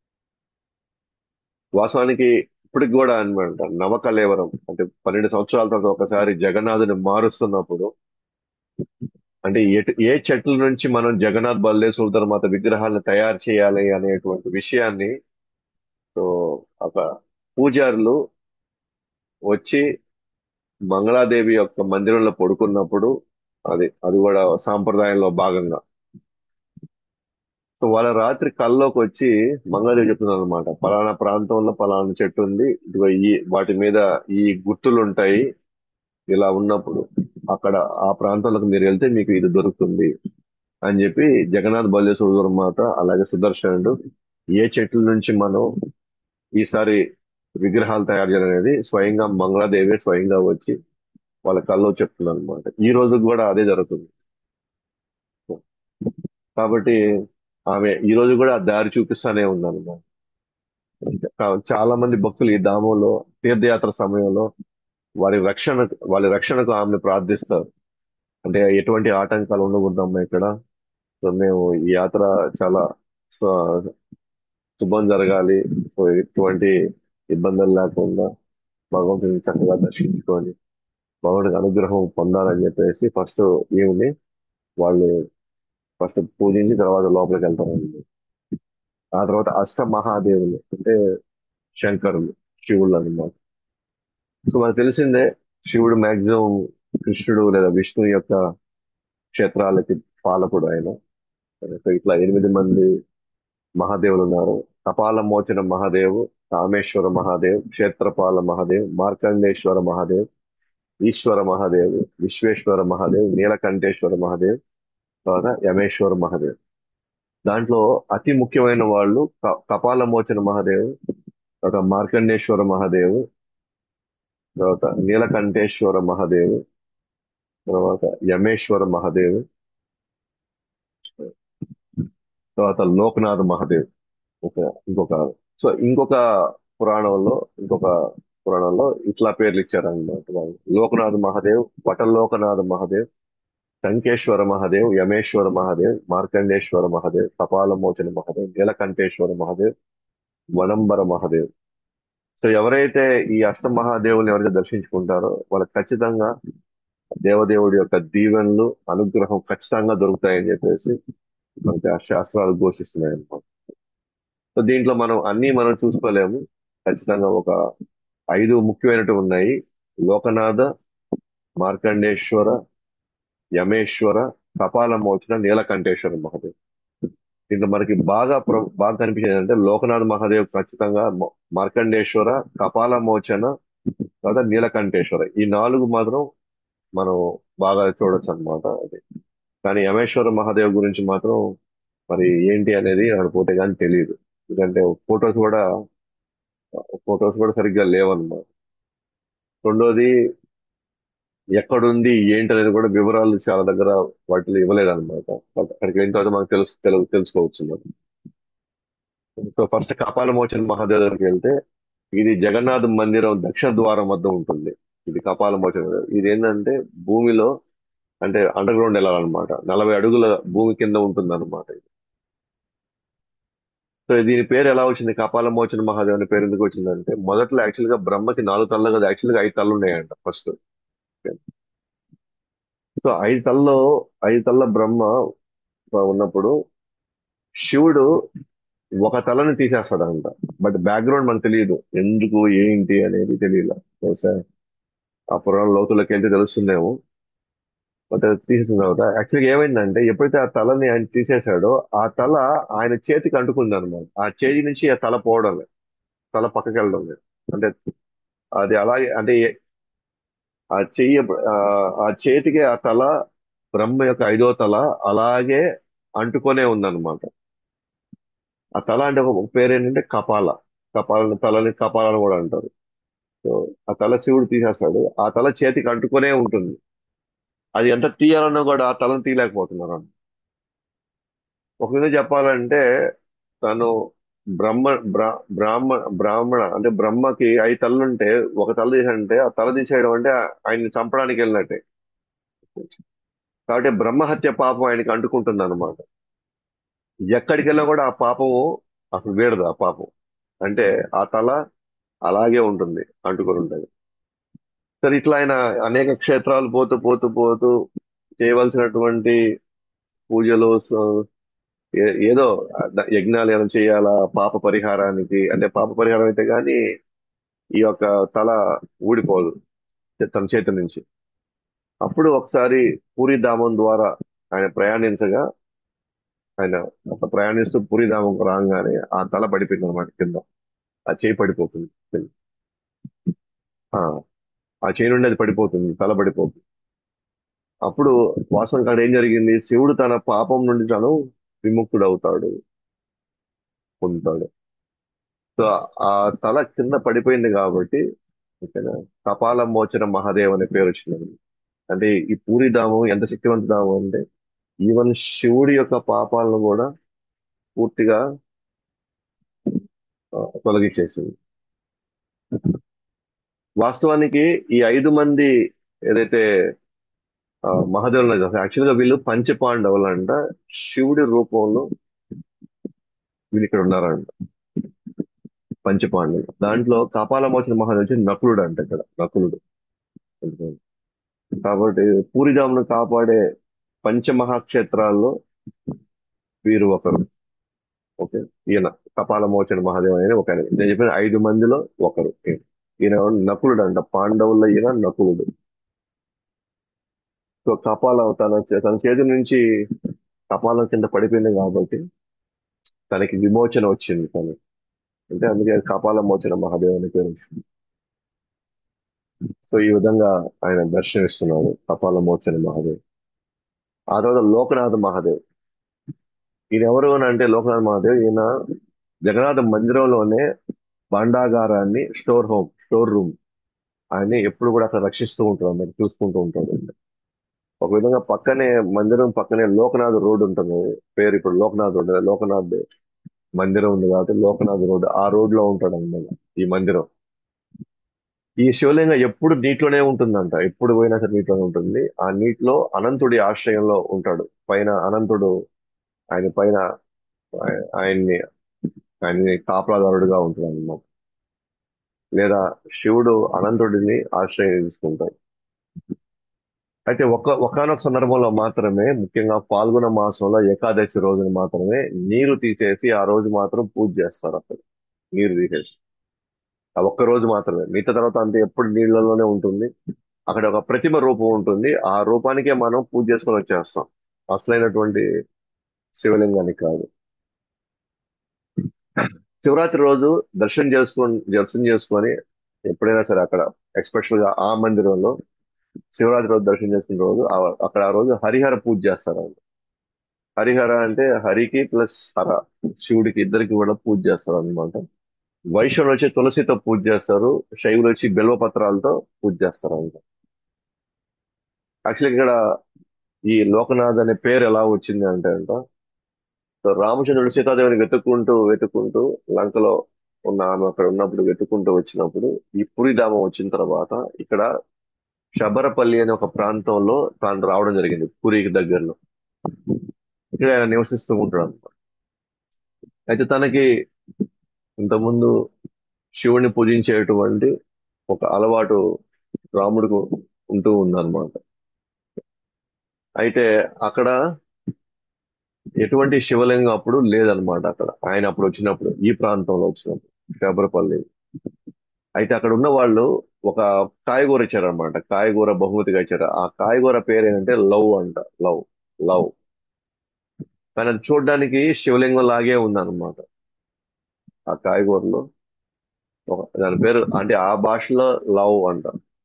వాస్తవానికి ఇప్పటికి కూడా అనమాట నవకలేవరం అంటే పన్నెండు సంవత్సరాల తర్వాత ఒకసారి జగన్నాథుని మారుస్తున్నప్పుడు అంటే ఎటు ఏ చెట్ల నుంచి మనం జగన్నాథ్ బల్లేశ్వర తర్వాత విగ్రహాలను తయారు చేయాలి అనేటువంటి విషయాన్ని సో ఒక పూజారులు వచ్చి మంగళాదేవి యొక్క మందిరంలో పడుకున్నప్పుడు అది అది కూడా సాంప్రదాయంలో భాగంగా సో వాళ్ళ రాత్రి కల్లోకి వచ్చి మంగళాదేవి చెప్తున్నారు అనమాట పలానా ప్రాంతంలో పలానా చెట్టు ఉంది ఇదిగో ఈ వాటి మీద ఈ గుర్తులు ఉంటాయి ఇలా ఉన్నప్పుడు అక్కడ ఆ ప్రాంతంలోకి మీరు వెళ్తే మీకు ఇది దొరుకుతుంది అని చెప్పి జగన్నాథ్ బల్లేశ్వర మాత అలాగే సుదర్శనుడు ఏ చెట్ల నుంచి మనం ఈసారి విగ్రహాలు తయారు చేయాలనేది స్వయంగా మంగళాదేవి స్వయంగా వచ్చి వాళ్ళ కల్లో చెప్తున్నారు అనమాట ఈ రోజు కూడా అదే జరుగుతుంది కాబట్టి ఆమె ఈ రోజు కూడా ఆ దారి చూపిస్తానే ఉందన్నమాట కా- చాలా మంది భక్తులు ఈ ధామంలో తీర్థయాత్ర సమయంలో వారి రక్షణ వాళ్ళ రక్షణకు ఆమెను ప్రార్థిస్తారు అంటే ఎటువంటి ఆటంకాలు ఉండకూడదమ్మా ఇక్కడ సో మేము ఈ యాత్ర చాలా స్వ- శుభం జరగాలి సో ఎటువంటి ఇబ్బందులు లేకుండా భగవంతుని చక్కగా దర్శించుకొని భగవంతుడి అనుగ్రహం పొందాలని చెప్పేసి ఫస్ట్ ఈవిని వాళ్ళు ఫస్ట్ పూజించి తర్వాత లోపలికి వెళ్తారండి ఆ తర్వాత అష్ట మహాదేవులు అంటే శంకరులు శివుళ్ళు అన్నమాట సో మనకు తెలిసిందే శివుడు మాక్సిమం కృష్ణుడు లేదా విష్ణు యొక్క క్షేత్రాలకి పాలకుడు ఆయన సో ఇట్లా ఎనిమిది మంది మహాదేవులు ఉన్నారు కపాల మోచన మహాదేవ్ కామేశ్వర మహాదేవ్ క్షేత్రపాల మహాదేవ్ మార్కండేశ్వర మహాదేవ్ ఈశ్వర మహాదేవ్ విశ్వేశ్వర మహాదేవ్ నీలకంఠేశ్వర మహాదేవ్ తర్వాత యమేశ్వర మహాదేవ్ దాంట్లో అతి ముఖ్యమైన వాళ్ళు క- కపాల మోచన మహాదేవ్ తర్వాత మార్కండేశ్వర మహాదేవ్ తర్వాత నీలకంఠేశ్వర మహాదేవ్ తర్వాత యమేశ్వర మహాదేవ్ తర్వాత లోకనాథ్ మహాదేవ్ ఒక ఇంకొక సో ఇంకొక పురాణంలో ఇంకొక పురాణంలో ఇట్లా పేర్లు ఇచ్చారన్నమాట వాళ్ళు లోకనాథ్ మహాదేవ్ వటలోకనాథ్ మహాదేవ్ శంకేశ్వర మహాదేవ్ యమేశ్వర మహాదేవ్ మార్కండేశ్వర మహాదేవ్ కపాలమోచన మహాదేవ్ నీలకంఠేశ్వర మహాదేవ్ వనంబర మహాదేవ్ సో ఎవరైతే ఈ అష్ట మహాదేవుని ఎవరైతే దర్శించుకుంటారో వాళ్ళకి ఖచ్చితంగా దేవదేవుడి యొక్క దీవెనలు అనుగ్రహం ఖచ్చితంగా దొరుకుతాయని చెప్పేసి మనకి ఆ శాస్త్రాలు ఘోషిస్తున్నాయి అన్నమాట సో దీంట్లో మనం అన్ని మనం చూసుకోలేము ఖచ్చితంగా ఒక ఐదు ముఖ్యమైనవి ఉన్నాయి లోకనాథ మార్కండేశ్వర యమేశ్వర కపాల మోచన నీలకంఠేశ్వర మహాదేవ్ దీంట్లో మనకి బాగా ప్ర- బాగా కనిపించేది అంటే లోకనాథ మహాదేవ్ ఖచ్చితంగా మ- మార్కండేశ్వర కపాల మోచన తర్వాత నీలకంఠేశ్వర ఈ నాలుగు మాత్రం మనం బాగా చూడొచ్చు అన్నమాట అది కానీ యమేశ్వర మహాదేవ్ గురించి మాత్రం మరి ఏంటి అనేది అక్కడ పోతే కానీ తెలియదు ఎందుకంటే ఫొటోస్ కూడా ఫొటోస్ కూడా సరిగ్గా లేవన్నమాట రెండోది ఎక్కడుంది ఏంటి అనేది కూడా వివరాలు చాలా దగ్గర వాటిలో ఇవ్వలేదన్నమాట అక్కడికి వెళ్ళిన తర్వాత మనకు తెలుసు తెలు- తెలుసుకోవచ్చు మనం. సో ఫస్ట్ కపాలమోచన మహాదేవ్ దగ్గరికి వెళ్తే ఇది జగన్నాథ మందిరం దక్షిణ ద్వారం వద్ద ఉంటుంది ఇది కపాలమోచన ఇది ఏంటంటే భూమిలో అంటే అండర్ గ్రౌండ్ వెళ్ళాలన్నమాట నలభై అడుగుల భూమి కింద ఉంటుంది అనమాట సో దీని పేరు ఎలా వచ్చింది కపాలమోచన మహాదేవ్ అనే పేరు ఎందుకు వచ్చిందంటే మొదట్లో యాక్చువల్ గా బ్రహ్మకి నాలుగు తలలు కదా యాక్చువల్ గా ఐదు తలలు ఉన్నాయంట ఫస్ట్ సో ఐదు తలలో ఐదు తల్ల బ్రహ్మ ఉన్నప్పుడు శివుడు ఒక తలని తీసేస్తాడంట బట్ బ్యాక్గ్రౌండ్ మనకు తెలియదు ఎందుకు ఏంటి అనేది తెలియదు బహుశా ఆ పురాణ లోతులకు వెళ్తే తెలుస్తుందేమో బట్ అది తీసేసిన తర్వాత యాక్చువల్గా ఏమైందంటే ఎప్పుడైతే ఆ తలని ఆయన తీసేశాడో ఆ తల ఆయన చేతికి అంటుకుంది అనమాట ఆ చేతి నుంచి ఆ తల పోవడం లేదు. తల పక్కకి వెళ్ళడం లేదు అంటే అది అలాగే అంటే ఏ- ఆ చెయ్యి ఆ ఆ చేతికి ఆ తల బ్రహ్మ యొక్క ఐదో తల అలాగే అంటుకొనే ఉందన్నమాట ఆ తల అంటే ఒక పేరు ఏంటంటే కపాల కపాల తలని కపాల అని కూడా అంటారు సో ఆ తల శివుడు తీసేస్తాడు ఆ తల చేతికి అంటుకొనే ఉంటుంది అది ఎంత తీయాలన్నా కూడా ఆ తలను తీయలేకపోతున్నారు ఒక విధంగా చెప్పాలంటే తను బ్రహ్మ బ్రా- బ్రాహ్మ బ్రాహ్మణ అంటే బ్రహ్మకి ఐదు తలలు ఉంటే ఒక తల తీసాడంటే ఆ తల తీసేయడం అంటే ఆయన్ని చంపడానికి వెళ్ళినట్టే కాబట్టి బ్రహ్మహత్య పాపం ఆయనకి అంటుకుంటుంది అనమాట ఎక్కడికి వెళ్ళినా కూడా ఆ పాపము అసలు వేడదు ఆ పాపం అంటే ఆ తల అలాగే ఉంటుంది అంటుకొని ఉంటుంది సరే ఇట్లా ఆయన అనేక క్షేత్రాలు పోతూ పోతూ పోతూ చేయవలసినటువంటి పూజలు స- ఏ- ఏదో ద- యజ్ఞాలు ఏమైనా చేయాలా పాప పరిహారానికి అంటే పాప పరిహారం అయితే గాని ఈ యొక్క తల ఊడిపోదు తన చేతి నుంచి అప్పుడు ఒకసారి పూరిధామం ద్వారా ఆయన ప్రయాణించగా ఆయన ఒక ప్రయాణిస్తూ పూరిధామం రాగానే ఆ తల పడిపోయింది అనమాట కింద ఆ చేయి పడిపోతుంది ఆ ఆ చేయి నుండి అది పడిపోతుంది తల పడిపోతుంది అప్పుడు వాస్తవం కాడ ఏం జరిగింది శివుడు తన పాపం నుండి తాను విముక్తుడు అవుతాడు పొందుతాడు సో ఆ తల కింద పడిపోయింది కాబట్టి ఓకేనా కపాల మోచన మహాదేవ్ అనే పేరు వచ్చింది అంటే ఈ పూరిధామం ఎంత శక్తివంతధామం అంటే ఈవెన్ శివుడి యొక్క పాపాలను కూడా పూర్తిగా ఆ, తొలగించేసింది వాస్తవానికి ఈ ఐదు మంది ఏదైతే ఆ, మహాదేవులు యాక్చువల్ గా వీళ్ళు పంచపాండవులు అంట శివుడి రూపంలో వీళ్ళు ఇక్కడ ఉన్నారంట పంచపాండవులు దాంట్లో కపాలమోచన మహాదేవ్ వచ్చి నకులుడు అంట ఇక్కడ నకులుడు కాబట్టి పూరిధామును కాపాడే పంచమహాక్షేత్రాల్లో వీరు ఒకరు ఓకే ఈయన కపాలమోచన మహాదేవ్ అనేది ఒక ఆయన నేను చెప్పిన ఐదు మందిలో ఒకరు ఈయన. ఈయన నకులుడు అంట పాండవుల్లో ఈయన నకులుడు సో కపాల తన చే- తన చేతి నుంచి కపాలం కింద పడిపోయింది కాబట్టి తనకి విమోచన వచ్చింది తను అంటే అందుకే కపాల మోచన మహాదేవ్ అని పేరు వచ్చింది. సో ఈ విధంగా ఆయన దర్శనమిస్తున్నాడు కపాల మోచన మహాదేవ్ ఆ తర్వాత లోకనాథ మహాదేవ్ ఈయన ఎవరు అని అంటే లోకనాథ మహాదేవ్ ఈయన జగన్నాథ మందిరంలోనే భాండాగారాన్ని స్టోర్ హోమ్ స్టోర్ రూమ్ ఆయన్ని ఎప్పుడు కూడా అక్కడ రక్షిస్తూ ఉంటాడు అందరు చూసుకుంటూ ఉంటాడు ఒక విధంగా పక్కనే మందిరం పక్కనే లోకనాథ్ రోడ్ ఉంటుంది పేరు ఇప్పుడు లోకనాథ్ రోడ్ లోకనాథ్ మందిరం ఉంది కాబట్టి లోకనాథ్ రోడ్ ఆ రోడ్ లో ఉంటాడు అన్నమాట ఈ మందిరం ఈ శివలింగం ఎప్పుడు నీటిలోనే ఉంటుందంట ఎప్పుడు పోయినా సరే నీటిలోనే ఉంటుంది ఆ నీటిలో అనంతుడి ఆశ్రయంలో ఉంటాడు పైన అనంతుడు ఆయన పైన ఆయ- ఆయన్ని ఆయన్ని కాపలాదారుడుగా ఉంటాడు అన్నమాట లేదా శివుడు అనంతుడిని ఆశ్రయం తీసుకుంటాడు అయితే ఒక ఒకానొక సందర్భంలో మాత్రమే ముఖ్యంగా పాల్గొన మాసంలో ఏకాదశి రోజున మాత్రమే నీరు తీసేసి ఆ రోజు మాత్రం పూజ చేస్తారు అసలు నీరు తీసేసి ఆ ఒక్క రోజు మాత్రమే మిగతా తర్వాత అంతే ఎప్పుడు నీళ్ళలోనే ఉంటుంది అక్కడ ఒక ప్రతిమ రూపం ఉంటుంది ఆ రూపానికే మనం పూజ చేసుకొని వచ్చేస్తాం అసలైనటువంటి శివలింగానికి కాదు శివరాత్రి రోజు దర్శనం చేసుకొని దర్శనం చేసుకొని ఎప్పుడైనా సరే అక్కడ ఎస్పెషల్ గా ఆ మందిరంలో శివరాత్రి రోజు దర్శనం చేసుకున్న రోజు ఆ- అక్కడ ఆ రోజు హరిహర పూజ చేస్తారు హరిహర అంటే హరికి ప్లస్ హర శివుడికి ఇద్దరికి కూడా పూజ చేస్తారు అనమాట వైష్ణవులు వచ్చి తులసితో పూజ చేస్తారు శైవులు వచ్చి బిల్వ పత్రాలతో పూజ చేస్తారు అనమాట యాక్చువల్లీ ఇక్కడ ఈ లోకనాథ్ అనే పేరు ఎలా వచ్చింది అంటే అంట సో రామచంద్రుడు సీతాదేవిని వెతుక్కుంటూ వెతుక్కుంటూ లంకలో ఉన్న ఆమె అక్కడ ఉన్నప్పుడు వెతుక్కుంటూ వచ్చినప్పుడు ఈ పురిధామం వచ్చిన తర్వాత ఇక్కడ శబరపల్లి అనే ఒక ప్రాంతంలో తాను రావడం జరిగింది పురికి దగ్గరలో ఇక్కడ ఆయన నివసిస్తూ ఉంటాడు అనమాట అయితే తనకి ఇంతకుముందు శివుని పూజించేటువంటి ఒక అలవాటు రాముడికి ఉంటూ ఉందన్నమాట అయితే అక్కడ ఎటువంటి శివలింగం అప్పుడు లేదనమాట అక్కడ ఆయన అప్పుడు వచ్చినప్పుడు ఈ ప్రాంతంలో వచ్చినప్పుడు శబరపల్లి అయితే అక్కడ ఉన్న వాళ్ళు ఒక కాయగూర ఇచ్చారనమాట కాయగూర బహుమతిగా ఇచ్చారు ఆ కాయగూర పేరు ఏంటంటే లవ్ అంట లవ్ లవ్ కానీ అది చూడడానికి శివలింగం లాగే ఉందన్నమాట ఆ కాయగూరలో ఒక దాని పేరు అంటే ఆ భాషలో లవ్ అంట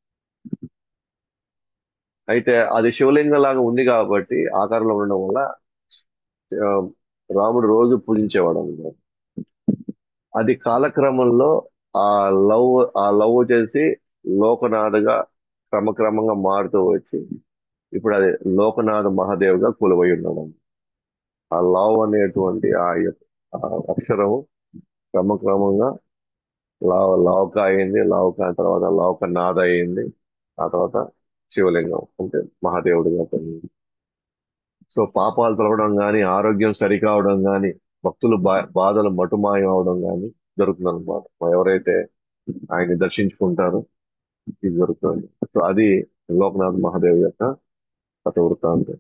అయితే అది శివలింగం లాగా ఉంది కాబట్టి ఆకారంలో ఉండడం వల్ల ఆ, రాముడు రోజు పూజించేవాడు అనమాట అది కాలక్రమంలో ఆ లవ్ ఆ లవ్ వచ్చేసి లోకనాథగా క్రమక్రమంగా మారుతూ వచ్చి ఇప్పుడు అది లోకనాథ మహాదేవ్గా కొలువై ఉన్నాడు ఆ లవ్ అనేటువంటి ఆ యొక్క- ఆ అక్షరం క్రమక్రమంగా లావ్ లావుక అయింది లావుక తర్వాత లావుక నాద అయింది ఆ తర్వాత శివలింగం అంటే మహాదేవుడిగా పొందింది సో పాపాలు తొలగడం కానీ ఆరోగ్యం సరికావడం కానీ భక్తులు బా బాధలు మటుమాయం అవడం కానీ జరుగుతుంది అనమాట ఎవరైతే ఆయన్ని దర్శించుకుంటారో ఇది జరుగుతుంది సో అది లోకనాథ్ మహాదేవ్ యొక్క కథ వృత్తాంతం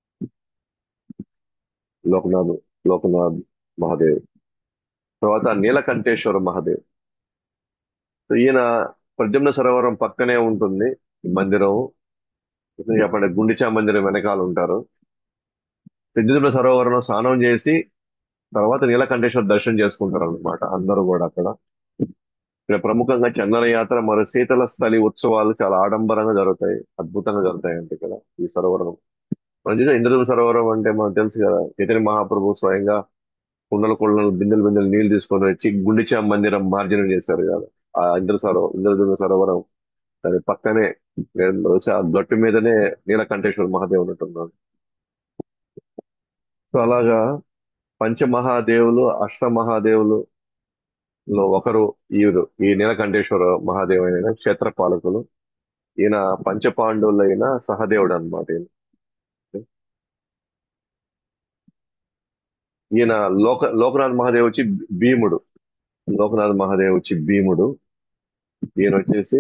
లోకనాథ్ లోకనాథ్ మహాదేవ్ తర్వాత నీలకంఠేశ్వర మహాదేవ్ సో ఈయన ప్రద్యుమ్న సరోవరం పక్కనే ఉంటుంది ఈ మందిరం చెప్పండి గుండిచా మందిరం వెనకాల ఉంటారు ప్రద్యుమ్న సరోవరంలో స్నానం చేసి తర్వాత నీలకంఠేశ్వర దర్శనం చేసుకుంటారు అనమాట అందరూ కూడా అక్కడ ఇక్కడ ప్రముఖంగా చందన యాత్ర మరియు శీతల స్థలి ఉత్సవాలు చాలా ఆడంబరంగా జరుగుతాయి అద్భుతంగా జరుగుతాయి అంటే ఇక్కడ ఈ సరోవరం మనం చూసే ఇంద్రదుమ సరోవరం అంటే మనకు తెలుసు కదా చైతన్య మహాప్రభు స్వయంగా కుండల కుండలు బిందెలు బిందెలు నీళ్లు తీసుకొని వచ్చి గుండిచా మందిరం మార్జనం చేశారు కదా ఆ ఇంద్ర సరోవరం ఇంద్రదుమ సరోవరం దాని పక్కనే నేను బహుశా ఆ గట్టు మీదనే నీలకంఠేశ్వర మహాదేవ్ ఉన్నట్టున్నాడు సో అలాగా పంచమహాదేవులు అష్టమహాదేవులు లో ఒకరు ఈరు ఈ నీలకంఠేశ్వర మహాదేవ్ అయిన క్షేత్రపాలకులు ఈయన పంచపాండవులైన సహదేవుడు అనమాట ఈయన ఈయన లోక లోకనాథ్ మహాదేవ్ వచ్చి భీముడు లోకనాథ్ మహాదేవ్ వచ్చి భీముడు ఈయన వచ్చేసి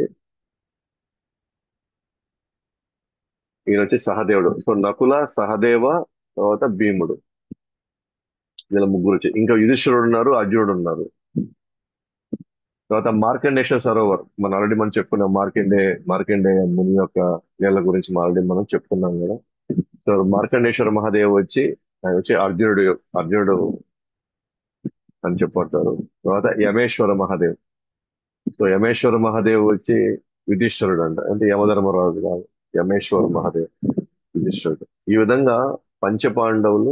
ఈయన వచ్చి సహదేవుడు సో నకుల సహదేవ తర్వాత భీముడు వీళ్ళ ముగ్గురు వచ్చి ఇంకా యుధిష్ఠుడు ఉన్నారు అర్జునుడు ఉన్నారు తర్వాత మార్కండేశ్వర సరోవర్ మనం ఆల్రెడీ మనం చెప్పుకున్నాం మార్కండే మార్కండే ముని యొక్క నీళ్ళ గురించి ఆల్రెడీ మనం చెప్పుకున్నాం కదా సో మార్కండేశ్వర మహాదేవ్ వచ్చి ఆయన వచ్చి అర్జునుడు అర్జునుడు అని చెప్పబడతారు తర్వాత యమేశ్వర మహాదేవ్ సో యమేశ్వర మహాదేవ్ వచ్చి యుధిష్ఠరుడు అంట అంటే యమధర్మరాజు కాదు యమేశ్వర మహాదేవ్ యుధిష్ఠరుడు ఈ విధంగా పంచపాండవులు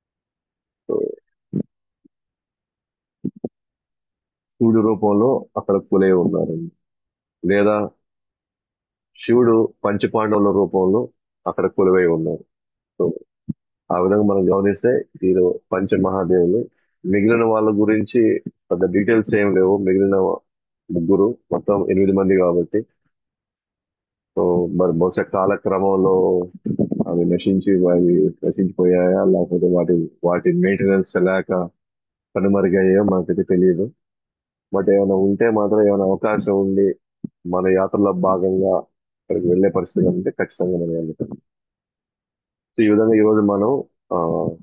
శివుడి రూపంలో అక్కడ కొలే ఉన్నారు లేదా శివుడు పంచపాండవుల రూపంలో అక్కడ కొలువై ఉన్నారు సో ఆ విధంగా మనం గమనిస్తే వీరు పంచమహాదేవులు మిగిలిన వాళ్ళ గురించి పెద్ద డీటెయిల్స్ ఏం లేవు మిగిలిన ముగ్గురు మొత్తం ఎనిమిది మంది కాబట్టి సో మరి బహుశా కాలక్రమంలో అవి నశించి అవి నశించిపోయాయా లేకపోతే వాటి వాటి మెయింటెనెన్స్ లేక కనుమరుగయ్యాయో మనకైతే తెలియదు బట్ ఏమైనా ఉంటే మాత్రం ఏమైనా అవకాశం ఉండి మన యాత్రలో భాగంగా అక్కడికి వెళ్ళే పరిస్థితి ఉంటే ఖచ్చితంగా మనం వెళ్తాం సో ఈ విధంగా ఈ రోజు మనం ఆ,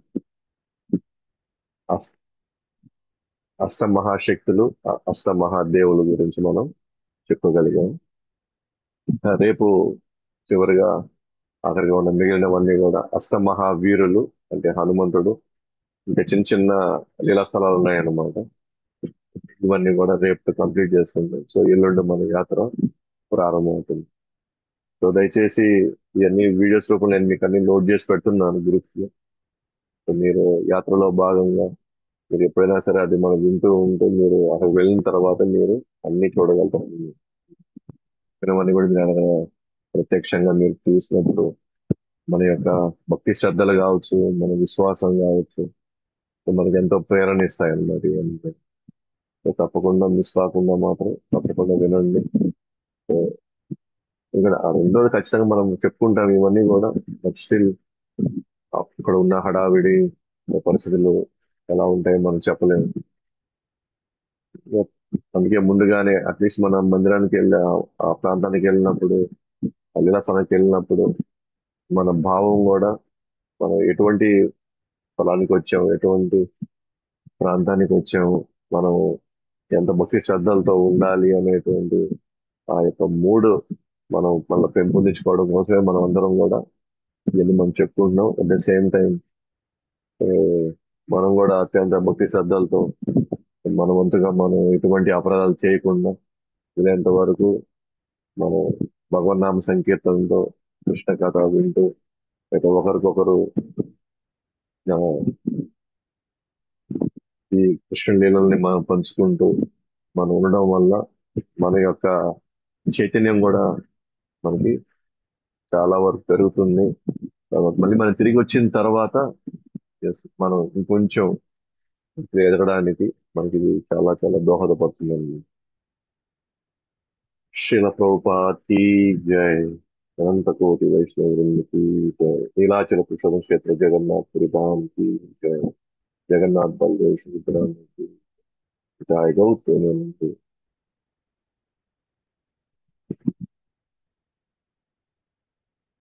అస్- అష్ట మహాశక్తులు అ- అష్ట మహాదేవుల గురించి మనం చెప్పుకోగలిగాం ఆ, రేపు చివరిగా అక్కడికి ఉన్న మిగిలినవన్నీ కూడా అష్ట మహావీరులు అంటే హనుమంతుడు ఇంకా చిన్న చిన్న లీలా స్థలాలు ఉన్నాయన్నమాట ఇవన్నీ కూడా రేపు కంప్లీట్ చేసుకుంటాం సో ఎల్లుండి మన యాత్ర ప్రారంభమవుతుంది సో దయచేసి ఇవన్నీ వీడియోస్ రూపంలో నేను మీకు అన్ని నోట్ చేసి పెడుతున్నాను గ్రూప్ లో సో మీరు యాత్రలో భాగంగా మీరు ఎప్పుడైనా సరే అది మనం వింటూ ఉంటే మీరు అక్కడికి వెళ్ళిన తర్వాత మీరు అన్ని చూడగలుగుతారు వినవన్నీ కూడా మీరు అక్కడ ప్రత్యక్షంగా మీరు చూసినప్పుడు మన యొక్క భక్తి శ్రద్ధలు కావచ్చు మన విశ్వాసం కావచ్చు సో మనకి ఎంతో ప్రేరణ ఇస్తాయి అన్నమాట ఇవన్నీ సో తప్పకుండా మిస్ కాకుండా మాత్రం తప్పకుండా వినండి సో ఇక్కడ ఆ రెండోది ఖచ్చితంగా మనం చెప్పుకుంటాం ఇవన్నీ కూడా బట్ స్టిల్ అక్కడ ఉన్న హడావిడి పరిస్థితులు ఎలా ఉంటాయో మనం చెప్పలేము అందుకే ముందుగానే అట్లీస్ట్ మనం మందిరానికి వెళ్ళి ఆ ఆ ప్రాంతానికి వెళ్ళినప్పుడు ఆ లీలాస్థానానికి వెళ్ళినప్పుడు మన భావం కూడా మనం ఎటువంటి స్థలానికి వచ్చాము ఎటువంటి ప్రాంతానికి వచ్చాము మనం ఎంత భక్తి శ్రద్ధలతో ఉండాలి అనేటువంటి ఆ యొక్క మూడు మనం మళ్ళీ పెంపొందించుకోవడం కోసమే మనం అందరం కూడా ఇవన్నీ మనం చెప్పుకుంటున్నాం అట్ ద సేమ్ టైం మనం కూడా అత్యంత భక్తి శ్రద్ధలతో మన వంతుగా మనం ఎటువంటి అపరాధాలు చేయకుండా వీలైనంత వరకు మనం భగవన్నామ సంకీర్తనతో కృష్ణ కథ వింటూ లేక ఒకరికొకరు ఆ, ఈ కృష్ణ లీలల్ని మనం పంచుకుంటూ మనం ఉండడం వల్ల మన యొక్క చైతన్యం కూడా మనకి చాలా వరకు పెరుగుతుంది తర్వాత మళ్ళీ మనం తిరిగి వచ్చిన తర్వాత yes, మనం ఇంకొంచెం ఎదగడానికి మనకి ఇది చాలా చాలా దోహదపడుతుందండి శిల ప్రభుపాతి జై అనంత కోటి వైష్ణవ వృందకి జై నీలాచల పురుషోత్తం క్షేత్ర జగన్నాథ్ పురిపాంకి జై జగన్నాథ్ బలదేవ్ సుభద్రానికి జై గౌతమ్